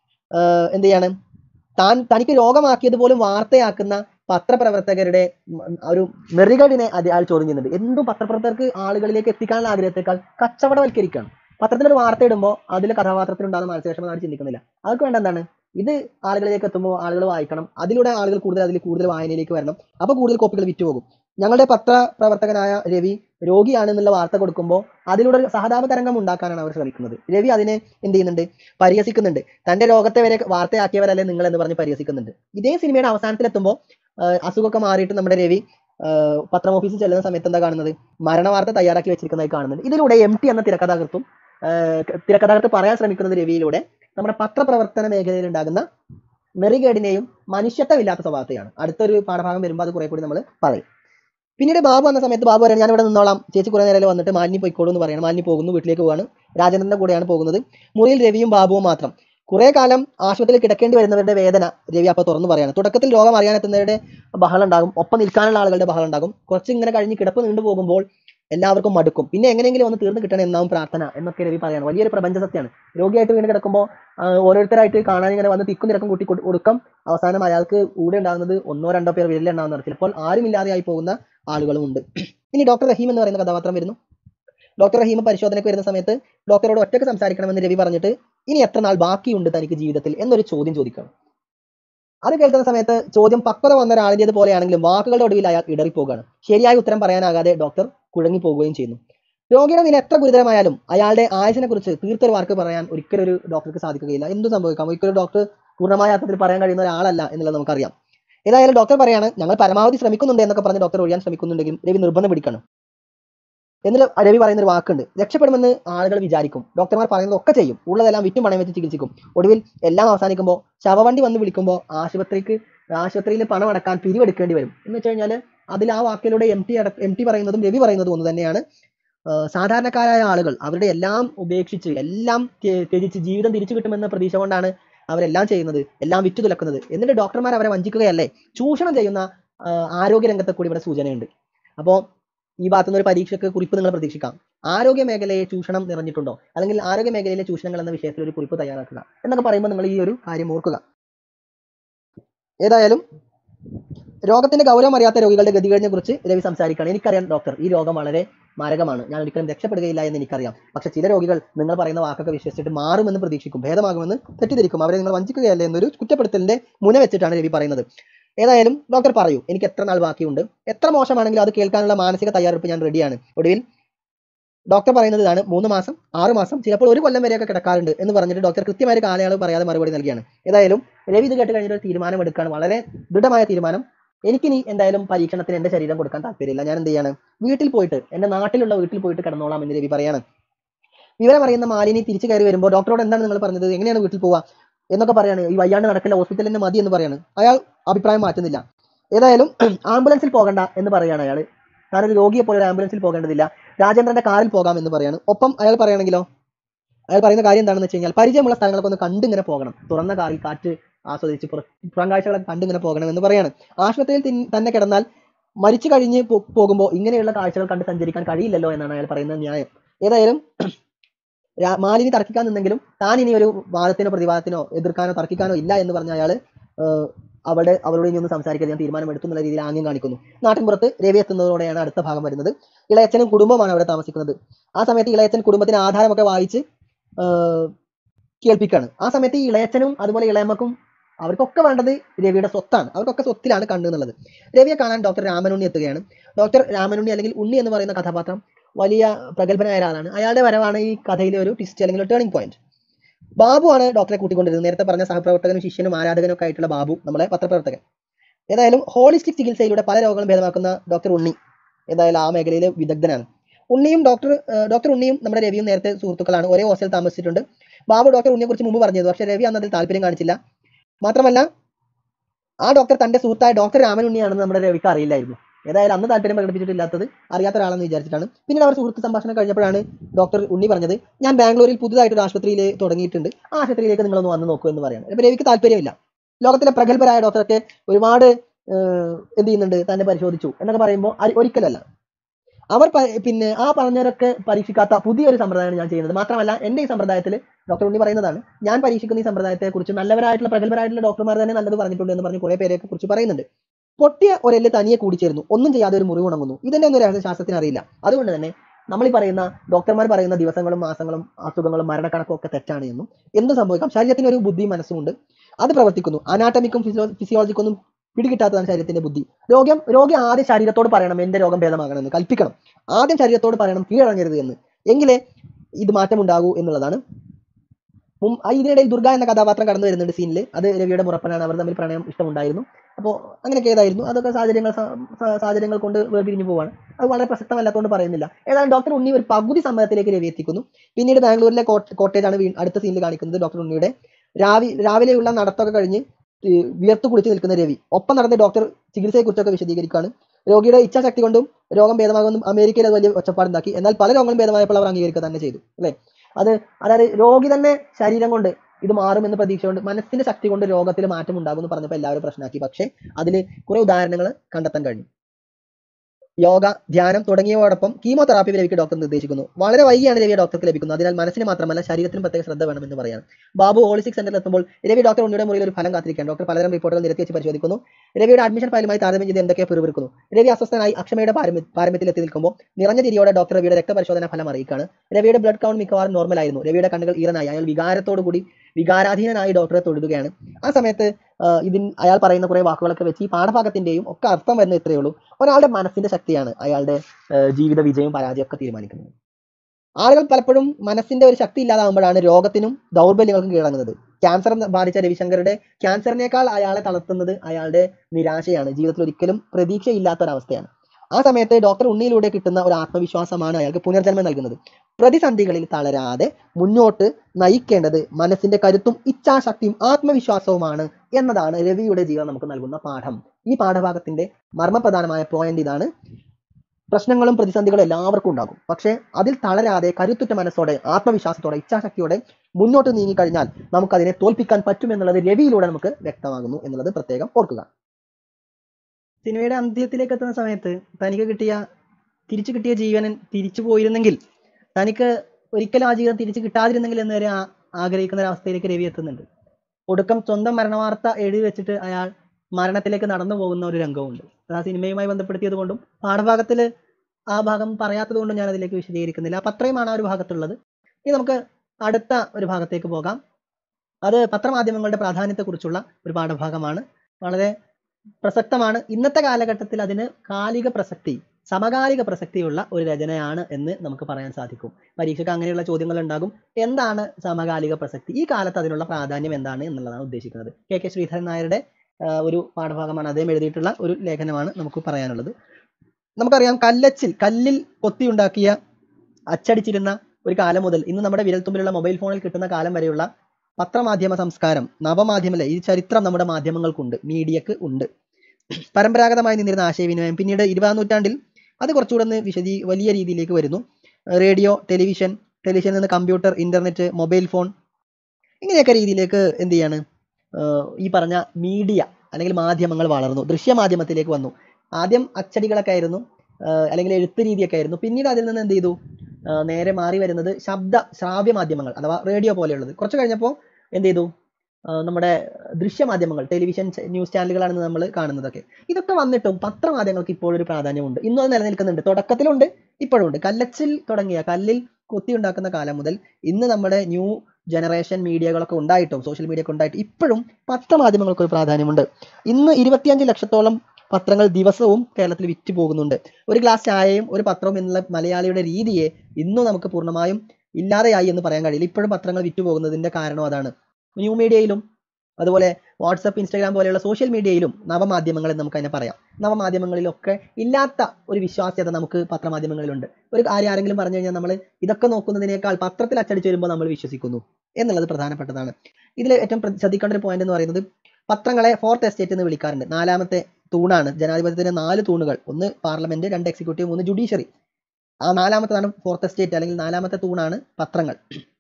എന്ത് ചെയ്യാണ് താൻ തനിക്ക് രോഗമാക്കിയത് പോലും വാർത്തയാക്കുന്ന പത്രപ്രവർത്തകരുടെ ഉം, ആ ഒരു നെറികടിനെ അത് അയാൾ ചോദ്യം ചെയ്യുന്നുണ്ട് എന്തും പത്രപ്രവർത്തകർക്ക് ആളുകളിലേക്ക് എത്തിക്കാനുള്ള ആഗ്രഹത്തെക്കാൾ കച്ചവടവൽക്കരിക്കുകയാണ് പത്രത്തിലൊരു വാർത്ത ഇടുമ്പോൾ അതിൽ കഥാപാത്രത്തിൽ ഉണ്ടാകുന്ന മാനസികവിഷമം ആരും ചിന്തിക്കുന്നില്ല അവർക്ക് വേണ്ട എന്താണ് ഇത് ആളുകളിലേക്ക് എത്തുമ്പോൾ ആളുകൾ വായിക്കണം അതിലൂടെ ആളുകൾ കൂടുതൽ അതിൽ കൂടുതൽ വായനയിലേക്ക് വരണം അപ്പോൾ കൂടുതൽ കോപ്പികൾ വിറ്റുപോകും ഞങ്ങളുടെ പത്ര പ്രവർത്തകനായ രവി രോഗിയാണെന്നുള്ള വാർത്ത കൊടുക്കുമ്പോൾ അതിലൂടെ ഒരു സഹതാപ തരംഗം ഉണ്ടാക്കാനാണ് അവർ ശ്രമിക്കുന്നത് രവി അതിനെ എന്ത് ചെയ്യുന്നുണ്ട് പരിഹസിക്കുന്നുണ്ട് തന്റെ രോഗത്തെ വരെ വാർത്തയാക്കിയവരല്ലേ നിങ്ങൾ എന്ന് പറഞ്ഞ് പരിഹസിക്കുന്നുണ്ട് ഇതേ സിനിമയുടെ അവസാനത്തിലെത്തുമ്പോൾ ആഹ് അസുഖമൊക്കെ മാറിയിട്ട് നമ്മുടെ രവി ആഹ് പത്രം ഓഫീസിൽ ചെല്ലുന്ന സമയത്ത് എന്താ കാണുന്നത് മരണ വാർത്ത തയ്യാറാക്കി വെച്ചിരിക്കുന്നതായി കാണുന്നുണ്ട് ഇതിലൂടെ എം ടി എന്ന തിരക്കഥാകൃത്തും ആഹ് തിരക്കഥാകൃത്ത് പറയാൻ ശ്രമിക്കുന്നത് രവിയിലൂടെ നമ്മുടെ പത്രപ്രവർത്തന മേഖലയിൽ ഉണ്ടാകുന്ന നെറികേടിനെയും മനുഷ്യത്വമില്ലാത്ത സ്വഭാവത്തെയാണ് അടുത്തൊരു പാഠഭാഗം വരുമ്പോൾ അത് കുറെ കൂടി നമ്മൾ പറയും പിന്നീട് ബാബു വന്ന സമയത്ത് ബാബു പറയാൻ ഞാൻ ഇവിടെ നിന്നോളാം ചേച്ചി കുറെ നേരം വന്നിട്ട് മാലിനി പോയിക്കോളൂ എന്ന് പറയണം മാലിനി പോകുന്നു വീട്ടിലേക്ക് പോവാണ് രാജേന്ദ്രന്റെ കൂടെയാണ് പോകുന്നത് മുറിയിൽ രവിയും ബാബുവും മാത്രം കുറെ കാലം ആശുപത്രിയിൽ കിടക്കേണ്ടി വരുന്നവരുടെ വേദന രവി അപ്പോൾ തുറന്നു പറയാണ് തുടക്കത്തിൽ രോഗം അറിയാനെത്തുന്നവരുടെ ബഹളം ഉണ്ടാകും ഒപ്പം നിൽക്കാനുള്ള ആളുകളുടെ ബഹളം ഉണ്ടാകും കുറച്ച് ഇങ്ങനെ കഴിഞ്ഞ് കിടപ്പ് നീണ്ടു പോകുമ്പോൾ എല്ലാവർക്കും മടുക്കും പിന്നെ എങ്ങനെയെങ്കിലും ഒന്ന് തീർന്ന് കിട്ടണം എന്നാവും പ്രാർത്ഥന എന്നൊക്കെ രവി പറയാണ് വലിയൊരു പ്രപഞ്ച സത്യമാണ് രോഗിയായിട്ട് വീണ് കിടക്കുമ്പോൾ ഓരോരുത്തരായിട്ട് കാണാൻ ഇങ്ങനെ വന്ന് തിക്കും നിരക്കും കൂട്ടി കൊടു- കൊടുക്കും അവസാനം അയാൾക്ക് കൂടെ ഉണ്ടാകുന്നത് ഒന്നോ രണ്ടോ പേർ വിരലുണ്ടാവുന്നതാണ് ചിലപ്പോൾ ആരുമില്ലാതെയായി പോകുന്ന ആളുകളും ഉണ്ട് ഇനി ഡോക്ടർ റഹീം എന്ന് പറയുന്ന കഥാപാത്രം വരുന്നു ഡോക്ടർ റഹീം പരിശോധനയ്ക്ക് വരുന്ന സമയത്ത് ഡോക്ടറോട് ഒറ്റയ്ക്ക് സംസാരിക്കണമെന്ന് രവി പറഞ്ഞിട്ട് ഇനി എത്ര നാൾ ബാക്കിയുണ്ട് തനിക്ക് ജീവിതത്തിൽ എന്നൊരു ചോദ്യം ചോദിക്കണം അത് കേൾക്കുന്ന സമയത്ത് ചോദ്യം പക്വത വന്ന ഒരാളിൻ്റേത് പോലെയാണെങ്കിലും വാക്കുകളുടെ ഒടുവിൽ അയാൾ ഇടറിപ്പോവുകയാണ് ശരിയായ ഉത്തരം പറയാനാകാതെ ഡോക്ടർ കുഴങ്ങി പോവുകയും ചെയ്യുന്നു രോഗിയുടെ നില എത്ര ഗുരുതരമായാലും അയാളുടെ ആയുസിനെ കുറിച്ച് തീർത്തൊരു വാക്ക് പറയാൻ ഒരിക്കലും ഒരു ഡോക്ടർക്ക് സാധിക്കുകയില്ല എന്തും സംഭവിക്കാം ഒരിക്കലും ഡോക്ടർ പൂർണ്ണമായ അർത്ഥത്തിൽ പറയാൻ കഴിയുന്ന ഒരാളല്ല എന്നുള്ളത് നമുക്കറിയാം ഏതായാലും ഡോക്ടർ പറയാണ് ഞങ്ങൾ പരമാവധി ശ്രമിക്കുന്നുണ്ട് എന്നൊക്കെ പറഞ്ഞ് ഡോക്ടർ ഒഴിയാൻ ശ്രമിക്കുന്നുണ്ടെങ്കിലും രവി നിർബന്ധം പിടിക്കണം എന്നിട്ട് രവി പറയുന്ന ഒരു വാക്കുണ്ട് രക്ഷപ്പെടുമെന്ന് ആളുകൾ വിചാരിക്കും ഡോക്ടർമാർ പറയുന്നത് ഒക്കെ ചെയ്യും ഉള്ളതെല്ലാം വിറ്റും പണയം വെച്ച് ചികിത്സിക്കും ഒടുവിൽ എല്ലാം അവസാനിക്കുമ്പോൾ ശവവണ്ടി വന്ന് വിളിക്കുമ്പോൾ ആശുപത്രിക്ക് ആശുപത്രിയിൽ പണം അടക്കാൻ പിരിവെടുക്കേണ്ടി വരും എന്ന് വെച്ച് കഴിഞ്ഞാൽ അതിൽ ആ വാക്കിലൂടെ എം ടി എം ടി പറയുന്നതും രവി പറയുന്നതും ഒന്ന് തന്നെയാണ് ആഹ് സാധാരണക്കാരായ ആളുകൾ അവരുടെ എല്ലാം ഉപേക്ഷിച്ച് എല്ലാം ത്യ- ത്യജിച്ച് ജീവിതം തിരിച്ചു കിട്ടുമെന്ന പ്രതീക്ഷ കൊണ്ടാണ് അവരെല്ലാം ചെയ്യുന്നത് എല്ലാം വിറ്റു തുലക്കുന്നത് എന്നിട്ട് ഡോക്ടർമാർ അവരെ വഞ്ചിക്കുകയല്ലേ ചൂഷണം ചെയ്യുന്ന ആഹ് ആരോഗ്യ രംഗത്തെ കൂടി ഇവിടെ സൂചനയുണ്ട് അപ്പോൾ ഈ ഭാഗത്തുനിന്ന് ഒരു പരീക്ഷയ്ക്ക് കുറിപ്പ് നിങ്ങൾ പ്രതീക്ഷിക്കാം ആരോഗ്യ മേഖലയെ ചൂഷണം നിറഞ്ഞിട്ടുണ്ടോ അല്ലെങ്കിൽ ആരോഗ്യ മേഖലയിലെ ചൂഷണങ്ങൾ എന്ന വിഷയത്തിൽ ഒരു കുറിപ്പ് തയ്യാറാക്കുക എന്നൊക്കെ പറയുമ്പോൾ നിങ്ങൾ ഈ ഒരു കാര്യം ഓർക്കുക ഏതായാലും രോഗത്തിന്റെ ഗൗരവം അറിയാത്ത രോഗികളുടെ ഗതികളിനെ കുറിച്ച് രവി സംസാരിക്കുകയാണ് എനിക്കറിയാം ഡോക്ടർ ഈ രോഗം വളരെ മാരകമാണ് ഞാൻ ഒരിക്കലും രക്ഷപ്പെടുകയില്ല എന്ന് എനിക്കറിയാം പക്ഷെ ചില രോഗികൾ നിങ്ങൾ പറയുന്ന വാക്കൊക്കെ വിശ്വസിച്ചിട്ട് മാറുമെന്ന് പ്രതീക്ഷിക്കും ഭേദമാകുമെന്ന് തെറ്റിദ്ധരിക്കും അവരെ നിങ്ങൾ വഞ്ചിക്കുകയല്ലേ എന്നൊരു കുറ്റപ്പെടുത്തലിന്റെ മുന വെച്ചിട്ടാണ് രവി പറയുന്നത് ഏതായാലും ഡോക്ടർ പറയൂ എനിക്ക് എത്ര നാൾ ബാക്കിയുണ്ട് എത്ര മോശമാണെങ്കിലും അത് കേൾക്കാനുള്ള മാനസിക തയ്യാറെടുപ്പ് ഞാൻ റെഡിയാണ് ഒടുവിൽ ഡോക്ടർ പറയുന്നത് ഇതാണ് മൂന്ന് മാസം ആറ് മാസം ചിലപ്പോൾ ഒരു കൊല്ലം വരെയൊക്കെ കിടക്കാറുണ്ട് എന്ന് പറഞ്ഞിട്ട് ഡോക്ടർ കൃത്യമായ ഒരു കാലയളവ് പറയാതെ മറുപടി നൽകിയാണ് ഏതായാലും രവി ഇത് കേട്ട് കഴിഞ്ഞിട്ട് ഒരു തീരുമാനം എടുക്കുകയാണ് വളരെ ദൃഢമായ തീരുമാനം എനിക്കിനി എന്തായാലും പരീക്ഷണത്തിന് എന്റെ ശരീരം കൊടുക്കാൻ താല്പര്യമില്ല ഞാൻ എന്ത് ചെയ്യാണ് വീട്ടിൽ പോയിട്ട് എന്റെ നാട്ടിലുള്ള വീട്ടിൽ പോയിട്ട് കിടന്നോളാം എന്ന് രവി പറയാണ് വിവരം അറിയുന്ന മാലിനി തിരിച്ചു കയറി വരുമ്പോൾ ഡോക്ടറോട് എന്താണ് നിങ്ങൾ പറഞ്ഞത് എങ്ങനെയാണ് വീട്ടിൽ പോവുക എന്നൊക്കെ പറയാണ് ഈ വയ്യാണ്ട് നടക്കില്ല ഹോസ്പിറ്റലിൽ തന്നെ മതി എന്ന് പറയാണ് അയാൾ അഭിപ്രായം മാറ്റുന്നില്ല ഏതായാലും ആംബുലൻസിൽ പോകണ്ട എന്ന് പറയാണ് അയാൾ കാരണം ഒരു രോഗിയെ പോലെ ഒരു ആംബുലൻസിൽ പോകേണ്ടതില്ല രാജേന്ദ്രന്റെ കാറിൽ പോകാം എന്ന് പറയാണ് ഒപ്പം അയാൾ പറയുകയാണെങ്കിലോ അയാൾ പറയുന്ന കാര്യം എന്താണെന്ന് വെച്ച് കഴിഞ്ഞാൽ പരിചയമുള്ള സ്ഥലങ്ങളൊക്കെ ഒന്ന് കണ്ടിങ്ങനെ പോകണം തുറന്ന കാറിൽ കാറ്റ് ആസ്വദിച്ച് പുറ- പുറം കാഴ്ചകളൊക്കെ കണ്ടിങ്ങനെ പോകണം എന്ന് പറയാണ് ആശുപത്രിയിൽ തിൻ- തന്നെ കിടന്നാൽ മരിച്ചു കഴിഞ്ഞ് പോ- പോകുമ്പോൾ ഇങ്ങനെയുള്ള കാഴ്ചകൾ കണ്ട് സഞ്ചരിക്കാൻ കഴിയില്ലല്ലോ എന്നാണ് അയാൾ പറയുന്ന ന്യായം ഏതായാലും രാ- മാലിനി തർക്കിക്കാൻ നിന്നെങ്കിലും താൻ ഇനി ഒരു വാദത്തിനോ പ്രതിവാദത്തിനോ എതിർക്കാനോ തർക്കിക്കാനോ ഇല്ല എന്ന് പറഞ്ഞ അയാൾ അവിടെ അവരോട് ഇനി ഒന്നും സംസാരിക്കാൻ ഞാൻ തീരുമാനമെടുത്തു എന്നുള്ള രീതിയിൽ ആംഗ്യം കാണിക്കുന്നു നാട്ടിൻപുറത്ത് രവി എത്തുന്നതോടെയാണ് അടുത്ത ഭാഗം വരുന്നത് ഇളയച്ചനും കുടുംബമാണ് അവിടെ താമസിക്കുന്നത് ആ സമയത്ത് ഇളയച്ചൻ കുടുംബത്തിന് ആധാരമൊക്കെ വായിച്ച് ആഹ് കേൾപ്പിക്കാണ് ആ സമയത്ത് ഈ ഇളയച്ചനും അതുപോലെ ഇളയമ്മക്കും അവർക്കൊക്കെ വേണ്ടത് രവിയുടെ സ്വത്താണ് അവർക്കൊക്കെ സ്വത്തിലാണ് കണ്ടു എന്നുള്ളത് രവിയെ കാണാൻ ഡോക്ടർ രാമനുണ്ണി എത്തുകയാണ് ഡോക്ടർ രാമനുണ്ണി അല്ലെങ്കിൽ ഉണ്ണി എന്ന് പറയുന്ന കഥാപാത്രം വലിയ പ്രഗത്ഭനായ ഒരാളാണ് അയാളുടെ വരവാണ് ഈ കഥയിലെ ഒരു ട്വിസ്റ്റ് അല്ലെങ്കിൽ ഒരു ടേണിംഗ് പോയിന്റ് ബാബു ആണ് ഡോക്ടറെ കൂട്ടിക്കൊണ്ടിരുന്നത് നേരത്തെ പറഞ്ഞ സഹപ്രവർത്തകനും ശിഷ്യനും ആരാധകനും ഒക്കെ ആയിട്ടുള്ള ബാബു നമ്മളെ പത്രപ്രവർത്തകൻ ഏതായാലും ഹോളിസ്റ്റിക് ചികിത്സയിലൂടെ പല രോഗങ്ങളും ഭേദമാക്കുന്ന ഡോക്ടർ ഉണ്ണി ഏതായാലും ആ മേഖലയിൽ വിദഗ്ധനാണ് ഉണ്ണിയും ഡോക്ടർ ഏഹ് ഡോക്ടർ ഉണ്ണിയും നമ്മുടെ രവിയും നേരത്തെ സുഹൃത്തുക്കളാണ് ഒരേ ഹോസ്റ്റലിൽ താമസിച്ചിട്ടുണ്ട് ബാബു ഡോക്ടർ ഉണ്ണിയെ കുറിച്ച് മുമ്പ് പറഞ്ഞത് പക്ഷേ രവി അന്ന് അതിൽ താല്പര്യം കാണിച്ചില്ല മാത്രമല്ല ആ ഡോക്ടർ തന്റെ സുഹൃത്തായ ഡോക്ടർ രാമൻ ഉണ്ണിയാണെന്ന് നമ്മുടെ രവിക്ക് അറിയില്ലായിരുന്നു ഏതായാലും അന്ന് താല്പര്യം പ്രകടിപ്പിച്ചിട്ടില്ലാത്തത് അറിയാത്ത ഒരാളെന്ന് വിചാരിച്ചിട്ടാണ് പിന്നീട് അവർ സുഹൃത്ത് സംഭാഷണം കഴിഞ്ഞപ്പോഴാണ് ഡോക്ടർ ഉണ്ണി പറഞ്ഞത് ഞാൻ ബാംഗ്ലൂരിൽ പുതുതായിട്ട് ഒരു ആശുപത്രിയിൽ തുടങ്ങിയിട്ടുണ്ട് ആ ആശുപത്രിയിലേക്ക് നിങ്ങളൊന്ന് വന്ന് നോക്കൂ എന്ന് പറയാണ് അപ്പോൾ രവിക്ക് താല്പര്യമില്ല ലോകത്തിലെ പ്രഗത്ഭരായ ഡോക്ടറൊക്കെ ഒരുപാട് ഏഹ്, എന്ത് ചെയ്യുന്നുണ്ട് തന്നെ പരിശോധിച്ചു എന്നൊക്കെ പറയുമ്പോൾ അരി- ഒരിക്കലല്ല അവർ പ- പിന്നെ ആ പറഞ്ഞവരൊക്കെ പരീക്ഷിക്കാത്ത പുതിയൊരു സമ്പ്രദായമാണ് ഞാൻ ചെയ്യുന്നത് മാത്രമല്ല എൻ്റെ ഈ സമ്പ്രദായത്തിൽ ഡോക്ടർ ഉണ്ണി പറയുന്നതാണ് ഞാൻ പരീക്ഷിക്കുന്ന ഈ സമ്പ്രദായത്തെ കുറിച്ച് നല്ലവരായിട്ടുള്ള പ്രഗത്ഭരായിട്ടുള്ള ഡോക്ടർമാർ തന്നെ നല്ലത് പറഞ്ഞിട്ടുണ്ട് എന്ന് പറഞ്ഞ് കുറെ പേരെയൊക്കെ കുറിച്ച് പറയുന്നുണ്ട് പൊട്ടിയ ഒരെല്ല് തനിയെ കൂടിച്ചേരുന്നു ഒന്നും ചെയ്യാതെ ഒരു മുറിവ് ഉണങ്ങുന്നു ഇതിന്റെ ഒന്നും രഹസ്യ ശാസ്ത്രത്തിന് അറിയില്ല അതുകൊണ്ട് തന്നെ നമ്മൾ ഈ പറയുന്ന ഡോക്ടർമാർ പറയുന്ന ദിവസങ്ങളും മാസങ്ങളും അസുഖങ്ങളും മരണക്കണക്കും ഒക്കെ തെറ്റാണ് എന്നും എന്ത് സംഭവിക്കാം ശരീരത്തിന് ഒരു ബുദ്ധിയും മനസ്സുമുണ്ട് അത് പ്രവർത്തിക്കുന്നു അനാട്ടമിക്കും ഫിസിയോ ഫിസിയോളജിക്കും ഒന്നും പിടികിട്ടാത്തതാണ് ശരീരത്തിന്റെ ബുദ്ധി രോഗം രോഗി ആദ്യം ശരീരത്തോട് പറയണം എന്റെ രോഗം ഭേദമാകണമെന്ന് കൽപ്പിക്കണം ആദ്യം ശരീരത്തോട് പറയണം കീഴടങ്ങരുത് എന്ന് എങ്കിലേ ഇത് മാറ്റമുണ്ടാകൂ എന്നുള്ളതാണ് മും- ആ ഇതിനിടയിൽ ദുർഗ എന്ന കഥാപാത്രം കടന്നു വരുന്നുണ്ട് സീനിൽ അത് രവിയുടെ മുറപ്പനാണ് അവർ തമ്മിൽ പ്രണയം ഇഷ്ടമുണ്ടായിരുന്നു അപ്പോൾ അങ്ങനെയൊക്കെ ഏതായിരുന്നു അതൊക്കെ സാഹചര്യങ്ങൾ സ- സ- സാഹചര്യങ്ങൾ കൊണ്ട് വേർപിരിഞ്ഞു പോവാണ് അത് വളരെ പ്രസക്തമല്ലാത്തതുകൊണ്ട് പറയുന്നില്ല ഏതായാലും ഡോക്ടർ ഉണ്ണി ഒരു പകുതി സമയത്തിലേക്ക് രവി എത്തിക്കുന്നു പിന്നീട് ബാംഗ്ലൂരിലെ കോട്ടേജ് ആണ് വീ- അടുത്ത സീനിൽ കാണിക്കുന്നത് ഡോക്ടർ ഉണ്ണിയുടെ രാവി രാവിലെയുള്ള നടത്തമൊക്കെ കഴിഞ്ഞ് ഈ വിയർത്ത് കുളിച്ച് നിൽക്കുന്ന രവി ഒപ്പം നടന്ന് ഡോക്ടർ ചികിത്സയെക്കുറിച്ചൊക്കെ വിശദീകരിക്കുകയാണ് രോഗിയുടെ ഇച്ഛാശക്തി കൊണ്ടും രോഗം ഭേദമാകുമെന്നും അമേരിക്കയിൽ അത് വലിയ ഒച്ചപ്പാടുണ്ടാക്കി എന്നാൽ പല രോഗങ്ങളും ഭേദമായപ്പോൾ അവർ അംഗീകരിക്കുക തന്നെ ചെയ്തു അല്ലേ അത് അതായത് രോഗി തന്നെ ശരീരം കൊണ്ട് ഇത് മാറുമെന്ന് പ്രതീക്ഷ കൊണ്ട് മനസ്സിന്റെ ശക്തി കൊണ്ട് രോഗത്തിൽ മാറ്റം ഉണ്ടാകുമെന്ന് പറഞ്ഞപ്പോൾ എല്ലാവരും പ്രശ്നമാക്കി പക്ഷേ അതിൽ കുറെ ഉദാഹരണങ്ങൾ കണ്ടെത്താൻ കഴിഞ്ഞു യോഗ ധ്യാനം തുടങ്ങിയവയോടൊപ്പം കീമോതെറാപ്പി രവിക്ക് ഡോക്ടർ നിർദ്ദേശിക്കുന്നു വളരെ വൈകിയാണ് രവി ഡോക്ടർക്ക് ലഭിക്കുന്നത് അതിനാൽ മനസ്സിന് മാത്രമല്ല ശരീരത്തിനും പ്രത്യേക ശ്രദ്ധ വേണമെന്ന് പറയാം ബാബു ഹോളിസ്റ്റിക് സെന്ററിൽ എത്തുമ്പോൾ രവി ഡോക്ടർ ഉണ്ണിയുടെ മുറിയിൽ ഒരു ഫലം കാത്തിരിക്കാൻ ഡോക്ടർ പലതരം റിപ്പോർട്ടുകൾ നിരത്തി വെച്ച് പരിശോധിക്കുന്നു രവിയുടെ അഡ്മിഷൻ ഫയലുമായി താരതമ്യം ചെയ്ത് എന്തൊക്കെ പിറുപിറുക്കുന്നു രവി അസ്വസ്ഥനായി അക്ഷമയുടെ പാരമ്യ പാരമ്യത്തിൽ എത്തി നിൽക്കുമ്പോൾ നിറഞ്ഞ തിരിയോടെ ഡോക്ടർ രവിയുടെ രക്തപരിശോധന ഫലം അറിയിക്കാണ് രവിയുടെ ബ്ലഡ് കൗണ്ട് മിക്കവാറും നോർമൽ ആയിരുന്നു രവിയുടെ കണ്ണുകൾ ഈറനായി അയാൾ വികാരത്തോടു കൂടി വികാരാധീനനായി ഡോക്ടറെ തൊഴുതുകയാണ് ആ സമയത്ത് ആ, ഇതിൻ അയാൾ പറയുന്ന കുറെ വാക്കുകളൊക്കെ വെച്ച് ഈ പാഠഭാഗത്തിന്റെയും ഒക്കെ അർത്ഥം വരുന്ന ഇത്രയേ ഉള്ളൂ ഒരാളുടെ മനസ്സിന്റെ ശക്തിയാണ് അയാളുടെ ആ, ജീവിത വിജയവും പരാജയവും ഒക്കെ തീരുമാനിക്കുന്നത് ആളുകൾ പലപ്പോഴും മനസ്സിന്റെ ഒരു ശക്തി ഇല്ലാതാകുമ്പോഴാണ് രോഗത്തിനും ദൗർബല്യങ്ങൾക്കും കീഴടങ്ങുന്നത് ക്യാൻസർ ബാധിച്ച രവിശങ്കറുടെ ക്യാൻസറിനേക്കാൾ അയാളെ തളർത്തുന്നത് അയാളുടെ നിരാശയാണ് ജീവിതത്തിൽ ഒരിക്കലും പ്രതീക്ഷയില്ലാത്ത ഒരവസ്ഥയാണ് ആ സമയത്ത് ഡോക്ടർ ഉണ്ണിയിലൂടെ കിട്ടുന്ന ഒരു ആത്മവിശ്വാസമാണ് അയാൾക്ക് പുനർജന്മം നൽകുന്നത് പ്രതിസന്ധികളിൽ തളരാതെ മുന്നോട്ട് നയിക്കേണ്ടത് മനസ്സിന്റെ കരുത്തും ഇച്ഛാശക്തിയും ആത്മവിശ്വാസവുമാണ് എന്നതാണ് രവിയുടെ ജീവിതം നമുക്ക് നൽകുന്ന പാഠം ഈ പാഠഭാഗത്തിന്റെ മർമ്മപ്രധാനമായ പോയിന്റ് ഇതാണ് പ്രശ്നങ്ങളും പ്രതിസന്ധികളും എല്ലാവർക്കും ഉണ്ടാകും പക്ഷേ അതിൽ തളരാതെ കരുത്തുറ്റ മനസ്സോടെ ആത്മവിശ്വാസത്തോടെ ഇച്ഛാശക്തിയോടെ മുന്നോട്ട് നീങ്ങിക്കഴിഞ്ഞാൽ നമുക്കതിനെ തോൽപ്പിക്കാൻ പറ്റുമെന്നുള്ളത് രവിയിലൂടെ നമുക്ക് വ്യക്തമാകുന്നു എന്നുള്ളത് പ്രത്യേകം ഓർക്കുക സിനിമയുടെ അന്ത്യത്തിലേക്ക് എത്തുന്ന സമയത്ത് തനിക്ക് കിട്ടിയ തിരിച്ചു കിട്ടിയ ജീവൻ തിരിച്ചു പോയിരുന്നെങ്കിൽ തനിക്ക് ഒരിക്കലും ആ ജീവിതം തിരിച്ചു കിട്ടാതിരുന്നെങ്കിൽ എന്ന് വരെ ആ- ആഗ്രഹിക്കുന്ന ഒരു അവസ്ഥയിലേക്ക് രവി എത്തുന്നുണ്ട് ഒടുക്കം സ്വന്തം മരണവാർത്ത എഴുതി വെച്ചിട്ട് അയാൾ മരണത്തിലേക്ക് നടന്നു പോകുന്ന ഒരു രംഗമുണ്ട് അത് ആ സിനിമയുമായി ബന്ധപ്പെടുത്തിയത് കൊണ്ടും പാഠഭാഗത്തിൽ ആ ഭാഗം പറയാത്തത് കൊണ്ടും ഞാൻ അതിലേക്ക് വിശദീകരിക്കുന്നില്ല അപ്പൊ അത്രയുമാണ് ആ ഒരു ഭാഗത്തുള്ളത് ഇനി നമുക്ക് അടുത്ത ഒരു ഭാഗത്തേക്ക് പോകാം അത് പത്രമാധ്യമങ്ങളുടെ പ്രാധാന്യത്തെക്കുറിച്ചുള്ള ഒരു പാഠഭാഗമാണ് വളരെ പ്രസക്തമാണ് ഇന്നത്തെ കാലഘട്ടത്തിൽ അതിന് കാലിക പ്രസക്തി സമകാലിക പ്രസക്തിയുള്ള ഒരു രചനയാണ് എന്ന് നമുക്ക് പറയാൻ സാധിക്കും പരീക്ഷയ്ക്ക് അങ്ങനെയുള്ള ചോദ്യങ്ങൾ ഉണ്ടാകും എന്താണ് സമകാലിക പ്രസക്തി ഈ കാലത്ത് അതിനുള്ള പ്രാധാന്യം എന്താണ് എന്നുള്ളതാണ് ഉദ്ദേശിക്കുന്നത് കെ കെ ശ്രീധരൻ നായരുടെ ആ, ഒരു പാഠഭാഗമാണ് അദ്ദേഹം എഴുതിയിട്ടുള്ള ഒരു ലേഖനമാണ് നമുക്ക് പറയാനുള്ളത് നമുക്കറിയാം കല്ലച്ചിൽ കല്ലിൽ കൊത്തിയുണ്ടാക്കിയ അച്ചടിച്ചിരുന്ന ഒരു കാലം മുതൽ ഇന്ന് നമ്മുടെ വിരൽത്തുമ്പിലുള്ള മൊബൈൽ ഫോണിൽ കിട്ടുന്ന കാലം വരെയുള്ള പത്രമാധ്യമ സംസ്കാരം നവമാധ്യമല്ല ഈ ചരിത്രം നമ്മുടെ മാധ്യമങ്ങൾക്കുണ്ട് മീഡിയക്ക് ഉണ്ട് പരമ്പരാഗതമായി നിന്നിരുന്ന ആശയവിനിമയം പിന്നീട് ഇരുപതാം നൂറ്റാണ്ടിൽ അത് കുറച്ചുകൂടെ ഒന്ന് വിശദീ വലിയ രീതിയിലേക്ക് വരുന്നു റേഡിയോ ടെലിവിഷൻ ടെലിവിഷനിൽ നിന്ന് കമ്പ്യൂട്ടർ ഇന്റർനെറ്റ് മൊബൈൽ ഫോൺ ഇങ്ങനെയൊക്കെ രീതിയിലേക്ക് എന്ത് ചെയ്യാണ് ആഹ് ഈ പറഞ്ഞ മീഡിയ അല്ലെങ്കിൽ മാധ്യമങ്ങൾ വളർന്നു ദൃശ്യമാധ്യമത്തിലേക്ക് വന്നു ആദ്യം അച്ചടികളൊക്കെ ആയിരുന്നു ആഹ് അല്ലെങ്കിൽ എഴുത്ത് രീതിയൊക്കെ ആയിരുന്നു പിന്നീട് അതിൽ നിന്ന് എന്ത് ചെയ്തു ആഹ് നേരെ മാറി വരുന്നത് ശബ്ദ ശ്രാവ്യ മാധ്യമങ്ങൾ അഥവാ റേഡിയോ പോലെയുള്ളത് കുറച്ച് കഴിഞ്ഞപ്പോൾ എന്ത് ചെയ്തു ആഹ് നമ്മുടെ ദൃശ്യമാധ്യമങ്ങൾ ടെലിവിഷൻ ച- ന്യൂസ് ചാനലുകളാണ് നമ്മൾ കാണുന്നതൊക്കെ ഇതൊക്കെ വന്നിട്ടും പത്രമാധ്യമങ്ങൾക്ക് ഇപ്പോഴും ഒരു പ്രാധാന്യമുണ്ട് ഇന്നും അത് നിലനിൽക്കുന്നുണ്ട് തുടക്കത്തിലുണ്ട് ഇപ്പോഴും ഉണ്ട് കല്ലച്ചിൽ തുടങ്ങിയ കല്ലിൽ കൊത്തി ഉണ്ടാക്കുന്ന കാലം മുതൽ ഇന്ന് നമ്മുടെ ന്യൂ ജനറേഷൻ മീഡിയകളൊക്കെ ഉണ്ടായിട്ടും സോഷ്യൽ മീഡിയ ഒക്കെ ഉണ്ടായിട്ടും ഇപ്പോഴും പത്രമാധ്യമങ്ങൾക്ക് ഒരു പ്രാധാന്യമുണ്ട് ഇന്ന് ഇരുപത്തിയഞ്ച് ലക്ഷത്തോളം പത്രങ്ങൾ ദിവസവും കേരളത്തിൽ വിറ്റ് പോകുന്നുണ്ട് ഒരു ഗ്ലാസ് ചായയും ഒരു പത്രവും എന്നുള്ള മലയാളിയുടെ രീതിയെ ഇന്നും നമുക്ക് പൂർണ്ണമായും ഇല്ലാതെയായി എന്ന് പറയാൻ കഴിയില്ല ഇപ്പോഴും പത്രങ്ങൾ വിറ്റ് പോകുന്നതിന്റെ കാരണം അതാണ് ന്യൂ മീഡിയയിലും അതുപോലെ വാട്സപ്പ് ഇൻസ്റ്റാഗ്രാം പോലെയുള്ള സോഷ്യൽ മീഡിയയിലും നവമാധ്യമങ്ങൾ എന്ന് നമുക്ക് അതിനെ പറയാം നവമാധ്യമങ്ങളിലൊക്കെ ഇല്ലാത്ത ഒരു വിശ്വാസ്യത നമുക്ക് പത്രമാധ്യമങ്ങളിലുണ്ട് ഒരു കാര്യം ആരെങ്കിലും പറഞ്ഞു കഴിഞ്ഞാൽ നമ്മൾ ഇതൊക്കെ നോക്കുന്നതിനേക്കാൾ പത്രത്തിൽ അച്ചടിച്ച് വരുമ്പോൾ നമ്മൾ വിശ്വസിക്കുന്നു എന്നുള്ളത് പ്രധാനപ്പെട്ടതാണ് ഇതിൽ ഏറ്റവും പ്ര- ശ്രദ്ധിക്കേണ്ട ഒരു പോയിന്റ് എന്ന് പറയുന്നത് പത്രങ്ങളെ ഫോർത്ത് എസ്റ്റേറ്റ് എന്ന് വിളിക്കാറുണ്ട് നാലാമത്തെ തൂണാണ് ജനാധിപത്യത്തിന്റെ നാല് തൂണുകൾ ഒന്ന് പാർലമെന്റ് രണ്ട് എക്സിക്യൂട്ടീവ് മൂന്ന് ജുഡീഷ്യറി ആ നാലാമത്തതാണ് ഫോർത്ത് എസ്റ്റേറ്റ് അല്ലെങ്കിൽ നാലാമത്തെ തൂണാണ് പത്രങ്ങൾ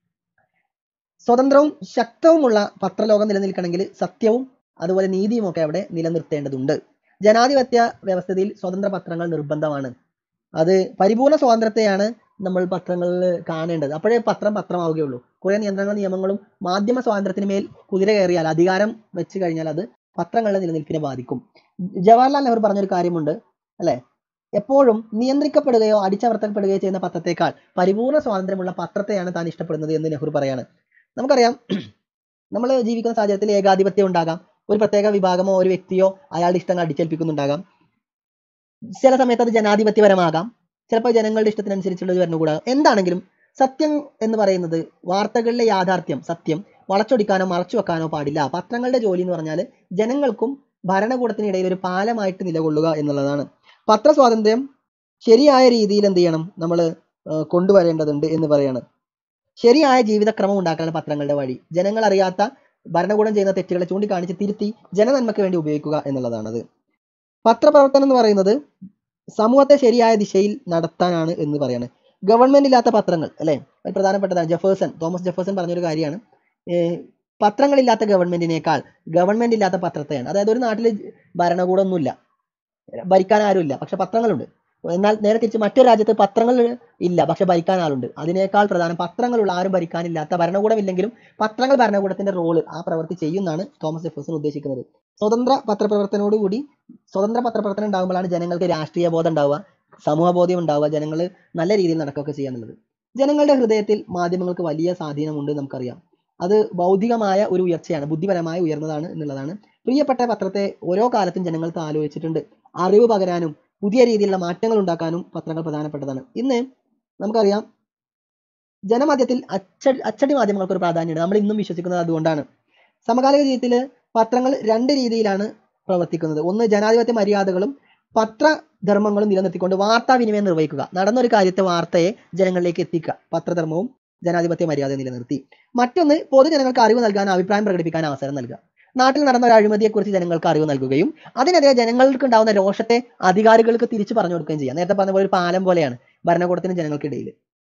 സ്വതന്ത്രവും ശക്തവുമുള്ള പത്രലോകം നിലനിൽക്കണമെങ്കിൽ സത്യവും അതുപോലെ നീതിയും ഒക്കെ അവിടെ നിലനിർത്തേണ്ടതുണ്ട് ജനാധിപത്യ വ്യവസ്ഥയിൽ സ്വതന്ത്ര പത്രങ്ങൾ നിർബന്ധമാണ് അത് പരിപൂർണ സ്വാതന്ത്ര്യത്തെയാണ് നമ്മൾ പത്രങ്ങളിൽ കാണേണ്ടത് അപ്പോഴേ പത്രം പത്രമാവുകയുള്ളൂ കുറേ നിയന്ത്രണങ്ങളും നിയമങ്ങളും മാധ്യമ സ്വാതന്ത്ര്യത്തിന് മേൽ കുതിര കയറിയാൽ അധികാരം വെച്ച് കഴിഞ്ഞാൽ അത് പത്രങ്ങളുടെ നിലനിൽപ്പിനെ ബാധിക്കും ജവഹർലാൽ നെഹ്റു പറഞ്ഞൊരു കാര്യമുണ്ട് അല്ലെ എപ്പോഴും നിയന്ത്രിക്കപ്പെടുകയോ അടിച്ചമർത്തപ്പെടുകയോ ചെയ്യുന്ന പത്രത്തെക്കാൾ പരിപൂർണ സ്വാതന്ത്ര്യമുള്ള പത്രത്തെയാണ് താൻ ഇഷ്ടപ്പെടുന്നത് എന്ന് നെഹ്റു പറയാണ് നമുക്കറിയാം നമ്മൾ ജീവിക്കുന്ന സാഹചര്യത്തിൽ ഏകാധിപത്യം ഉണ്ടാകാം ഒരു പ്രത്യേക വിഭാഗമോ ഒരു വ്യക്തിയോ അയാളുടെ ഇഷ്ടങ്ങൾ അടിച്ചേൽപ്പിക്കുന്നുണ്ടാകാം ചില സമയത്ത് അത് ജനാധിപത്യപരമാകാം ചിലപ്പോൾ ജനങ്ങളുടെ ഇഷ്ടത്തിനനുസരിച്ചുള്ളത് വരണുകൂടാ എന്താണെങ്കിലും സത്യം എന്ന് പറയുന്നത് വാർത്തകളിലെ യാഥാർത്ഥ്യം സത്യം വളച്ചൊടിക്കാനോ മറച്ചു വെക്കാനോ പാടില്ല പത്രങ്ങളുടെ ജോലി എന്ന് പറഞ്ഞാൽ ജനങ്ങൾക്കും ഭരണകൂടത്തിനിടയിൽ ഒരു പാലമായിട്ട് നിലകൊള്ളുക എന്നുള്ളതാണ് പത്രസ്വാതന്ത്ര്യം ശരിയായ രീതിയിൽ എന്ത് ചെയ്യണം നമ്മൾ കൊണ്ടുവരേണ്ടതുണ്ട് എന്ന് പറയാണ് ശരിയായ ജീവിതക്രമം ഉണ്ടാക്കാനാണ് പത്രങ്ങളുടെ വഴി ജനങ്ങൾ അറിയാത്ത ഭരണകൂടം ചെയ്യുന്ന തെറ്റുകളെ ചൂണ്ടിക്കാണിച്ച് തിരുത്തി ജനനന്മയ്ക്ക് വേണ്ടി ഉപയോഗിക്കുക എന്നുള്ളതാണത് പത്രപ്രവർത്തനം എന്ന് പറയുന്നത് സമൂഹത്തെ ശരിയായ ദിശയിൽ നടത്താനാണ് എന്ന് പറയാണ് ഗവൺമെന്റ് ഇല്ലാത്ത പത്രങ്ങൾ അല്ലെ ഒരു പ്രധാനപ്പെട്ടതാണ് ജെഫേഴ്സൺ തോമസ് ജെഫേഴ്സൺ പറഞ്ഞൊരു കാര്യമാണ് ഏഹ് പത്രങ്ങളില്ലാത്ത ഗവൺമെന്റിനേക്കാൾ ഗവൺമെന്റ് ഇല്ലാത്ത പത്രത്തെയാണ് അതായത് ഒരു നാട്ടിൽ ഭരണകൂടമൊന്നുമില്ല ഭരിക്കാൻ ആരുമില്ല പക്ഷെ പത്രങ്ങളുണ്ട് എന്നാൽ നേരെ തിരിച്ച് മറ്റൊരു രാജ്യത്ത് പത്രങ്ങൾ ഇല്ല പക്ഷെ ഭരിക്കാൻ ആളുണ്ട് അതിനേക്കാൾ പ്രധാനം പത്രങ്ങളുള്ള ആരും ഭരിക്കാനില്ലാത്ത ഭരണകൂടം ഇല്ലെങ്കിലും പത്രങ്ങൾ ഭരണകൂടത്തിന്റെ റോള് ആ പ്രവൃത്തി ചെയ്യുമെന്നാണ് തോമസ് ജെഫേഴ്സൺ ഉദ്ദേശിക്കുന്നത് സ്വതന്ത്ര പത്രപ്രവർത്തനോടുകൂടി സ്വതന്ത്ര പത്രപ്രവർത്തനം ഉണ്ടാകുമ്പോഴാണ് ജനങ്ങൾക്ക് രാഷ്ട്രീയ ബോധം ഉണ്ടാവുക സമൂഹ ബോധ്യം ഉണ്ടാവുക ജനങ്ങൾ നല്ല രീതിയിൽ നടക്കുകയൊക്കെ ചെയ്യാന്നുള്ളത് ജനങ്ങളുടെ ഹൃദയത്തിൽ മാധ്യമങ്ങൾക്ക് വലിയ സ്വാധീനമുണ്ട് എന്ന് നമുക്കറിയാം അത് ബൗദ്ധികമായ ഒരു ഉയർച്ചയാണ് ബുദ്ധിപരമായി ഉയർന്നതാണ് എന്നുള്ളതാണ് പ്രിയപ്പെട്ട പത്രത്തെ ഓരോ കാലത്തും ജനങ്ങൾക്ക് ആലോചിച്ചിട്ടുണ്ട് അറിവ് പകരാനും പുതിയ രീതിയിലുള്ള മാറ്റങ്ങൾ ഉണ്ടാക്കാനും പത്രങ്ങൾ പ്രധാനപ്പെട്ടതാണ് ഇന്ന് നമുക്കറിയാം ജനമധ്യത്തിൽ അച്ചടി അച്ചടി മാധ്യമങ്ങൾക്ക് ഒരു പ്രാധാന്യമുണ്ട് നമ്മൾ ഇന്നും വിശ്വസിക്കുന്നത് അതുകൊണ്ടാണ് സമകാലിക ജീവിതത്തിൽ പത്രങ്ങൾ രണ്ട് രീതിയിലാണ് പ്രവർത്തിക്കുന്നത് ഒന്ന് ജനാധിപത്യ മര്യാദകളും പത്രധർമ്മങ്ങളും നിലനിർത്തിക്കൊണ്ട് വാർത്താവിനിമയം നിർവഹിക്കുക നടന്നൊരു കാര്യത്തെ വാർത്തയെ ജനങ്ങളിലേക്ക് എത്തിക്കുക പത്രധർമ്മവും ജനാധിപത്യ മര്യാദ നിലനിർത്തി മറ്റൊന്ന് പൊതുജനങ്ങൾക്ക് അറിവ് നൽകാൻ അഭിപ്രായം പ്രകടിപ്പിക്കാൻ അവസരം നൽകുക നാട്ടിൽ നടന്ന ഒരു അഴിമതിയെക്കുറിച്ച് ജനങ്ങൾക്ക് അറിവ് നൽകുകയും അതിനെതിരെ ജനങ്ങൾക്ക് ഉണ്ടാകുന്ന രോഷത്തെ അധികാരികൾക്ക് തിരിച്ചു പറഞ്ഞു കൊടുക്കുകയും ചെയ്യാം നേരത്തെ പറഞ്ഞ പോലെ ഒരു പാലം പോലെയാണ് ഭരണകൂടത്തിനും ജനങ്ങൾക്കിടയിൽ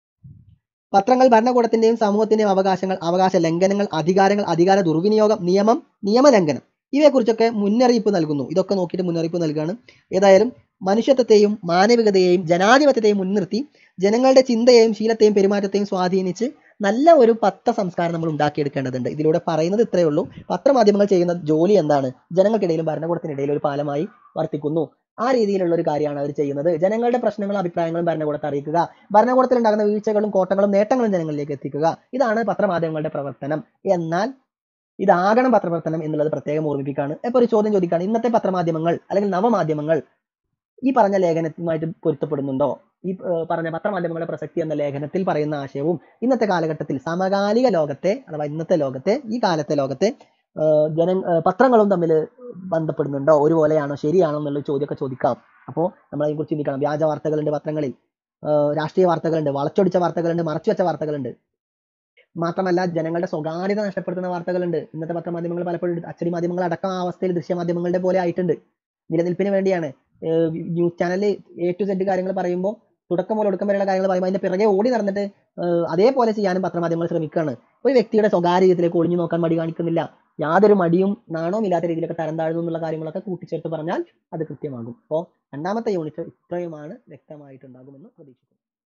പത്രങ്ങൾ ഭരണകൂടത്തിന്റെയും സമൂഹത്തിന്റെയും അവകാശങ്ങൾ അവകാശ ലംഘനങ്ങൾ അധികാരങ്ങൾ അധികാര ദുർവിനിയോഗം നിയമം നിയമലംഘനം ഇവയെക്കുറിച്ചൊക്കെ മുന്നറിയിപ്പ് നൽകുന്നു ഇതൊക്കെ നോക്കിയിട്ട് മുന്നറിയിപ്പ് നൽകുകയാണ് ഏതായാലും മനുഷ്യത്വത്തെയും മാനവികതയെയും ജനാധിപത്യത്തെയും മുൻനിർത്തി ജനങ്ങളുടെ ചിന്തയെയും ശീലത്തെയും പെരുമാറ്റത്തെയും സ്വാധീനിച്ച് നല്ല ഒരു പത്ര സംസ്കാരം നമ്മൾ ഉണ്ടാക്കിയെടുക്കേണ്ടതുണ്ട് ഇതിലൂടെ പറയുന്നത് ഇത്രയേ ഉള്ളൂ പത്രമാധ്യമങ്ങൾ ചെയ്യുന്ന ജോലി എന്താണ് ജനങ്ങൾക്കിടയിലും ഭരണകൂടത്തിനിടയിലും ഒരു പാലമായി വർത്തിക്കുന്നു ആ രീതിയിലുള്ള ഒരു കാര്യമാണ് അവർ ചെയ്യുന്നത് ജനങ്ങളുടെ പ്രശ്നങ്ങളും അഭിപ്രായങ്ങളും ഭരണകൂടത്തെ അറിയിക്കുക ഭരണകൂടത്തിൽ ഉണ്ടാകുന്ന വീഴ്ചകളും കോട്ടങ്ങളും നേട്ടങ്ങളും ജനങ്ങളിലേക്ക് എത്തിക്കുക ഇതാണ് പത്രമാധ്യമങ്ങളുടെ പ്രവർത്തനം എന്നാൽ ഇതാകണം പത്രപ്രവർത്തനം എന്നുള്ളത് പ്രത്യേകം ഓർമ്മിപ്പിക്കുകയാണ് ഇപ്പോൾ ഒരു ചോദ്യം ചോദിക്കുകയാണ് ഇന്നത്തെ പത്രമാധ്യമങ്ങൾ അല്ലെങ്കിൽ നവമാധ്യമങ്ങൾ ഈ പറഞ്ഞ ലേഖനവുമായിട്ട് പൊരുത്തപ്പെടുന്നുണ്ടോ ഈ ഏർ പറഞ്ഞ പത്രമാധ്യമങ്ങളുടെ പ്രസക്തി എന്ന ലേഖനത്തിൽ പറയുന്ന ആശയവും ഇന്നത്തെ കാലഘട്ടത്തിൽ സമകാലിക ലോകത്തെ അഥവാ ഇന്നത്തെ ലോകത്തെ ഈ കാലത്തെ ലോകത്തെ ഏർ ജന ഏർ പത്രങ്ങളും തമ്മിൽ ബന്ധപ്പെടുന്നുണ്ടോ ഒരുപോലെയാണോ ശരിയാണോ എന്നുള്ള ചോദ്യമൊക്കെ ചോദിക്കാം അപ്പോൾ നമ്മൾ അതിനെക്കുറിച്ച് ചിന്തിക്കണം വ്യാജ വാർത്തകളുണ്ട് പത്രങ്ങളിൽ ഏർ രാഷ്ട്രീയ വാർത്തകളുണ്ട് വളച്ചൊടിച്ച വാർത്തകളുണ്ട് മറച്ചുവെച്ച വാർത്തകളുണ്ട് മാത്രമല്ല ജനങ്ങളുടെ സ്വകാര്യത നഷ്ടപ്പെടുത്തുന്ന വാർത്തകളുണ്ട് ഇന്നത്തെ പത്രമാധ്യമങ്ങൾ പലപ്പോഴും അച്ചടി മാധ്യമങ്ങൾ അടക്കം ആ അവസ്ഥയിൽ ദൃശ്യമാധ്യമങ്ങളുടെ പോലെ ആയിട്ടുണ്ട് നിലനിൽപ്പിന് വേണ്ടിയാണ് ന്യൂസ് ചാനലിൽ എ ടു സെഡ് കാര്യങ്ങൾ പറയുമ്പോൾ തുടക്കം മുതൽ ഒടുക്കം വരെയുള്ള കാര്യങ്ങൾ പറയുമ്പോൾ അതിന്റെ പിറകെ ഓടി നടന്നിട്ട് ഏർ അതേപോലെ ചെയ്യാനും പത്രമാധ്യമങ്ങൾ ശ്രമിക്കുകയാണ് ഒരു വ്യക്തിയുടെ സ്വകാര്യ ജീവിതത്തിലേക്ക് ഒളിഞ്ഞു നോക്കാൻ മടി കാണിക്കുന്നില്ല യാതൊരു മടിയും നാണവും ഇല്ലാത്ത രീതിയിലൊക്കെ തരം താഴ്ന്നു എന്നുള്ള കാര്യങ്ങളൊക്കെ കൂട്ടിച്ചേർത്ത് പറഞ്ഞാൽ അത് കൃത്യമാകും അപ്പോൾ രണ്ടാമത്തെ യൂണിറ്റ് ഇത്രയുമാണ് വ്യക്തമായിട്ടുണ്ടാകുമെന്ന് പ്രതീക്ഷിക്കുന്നു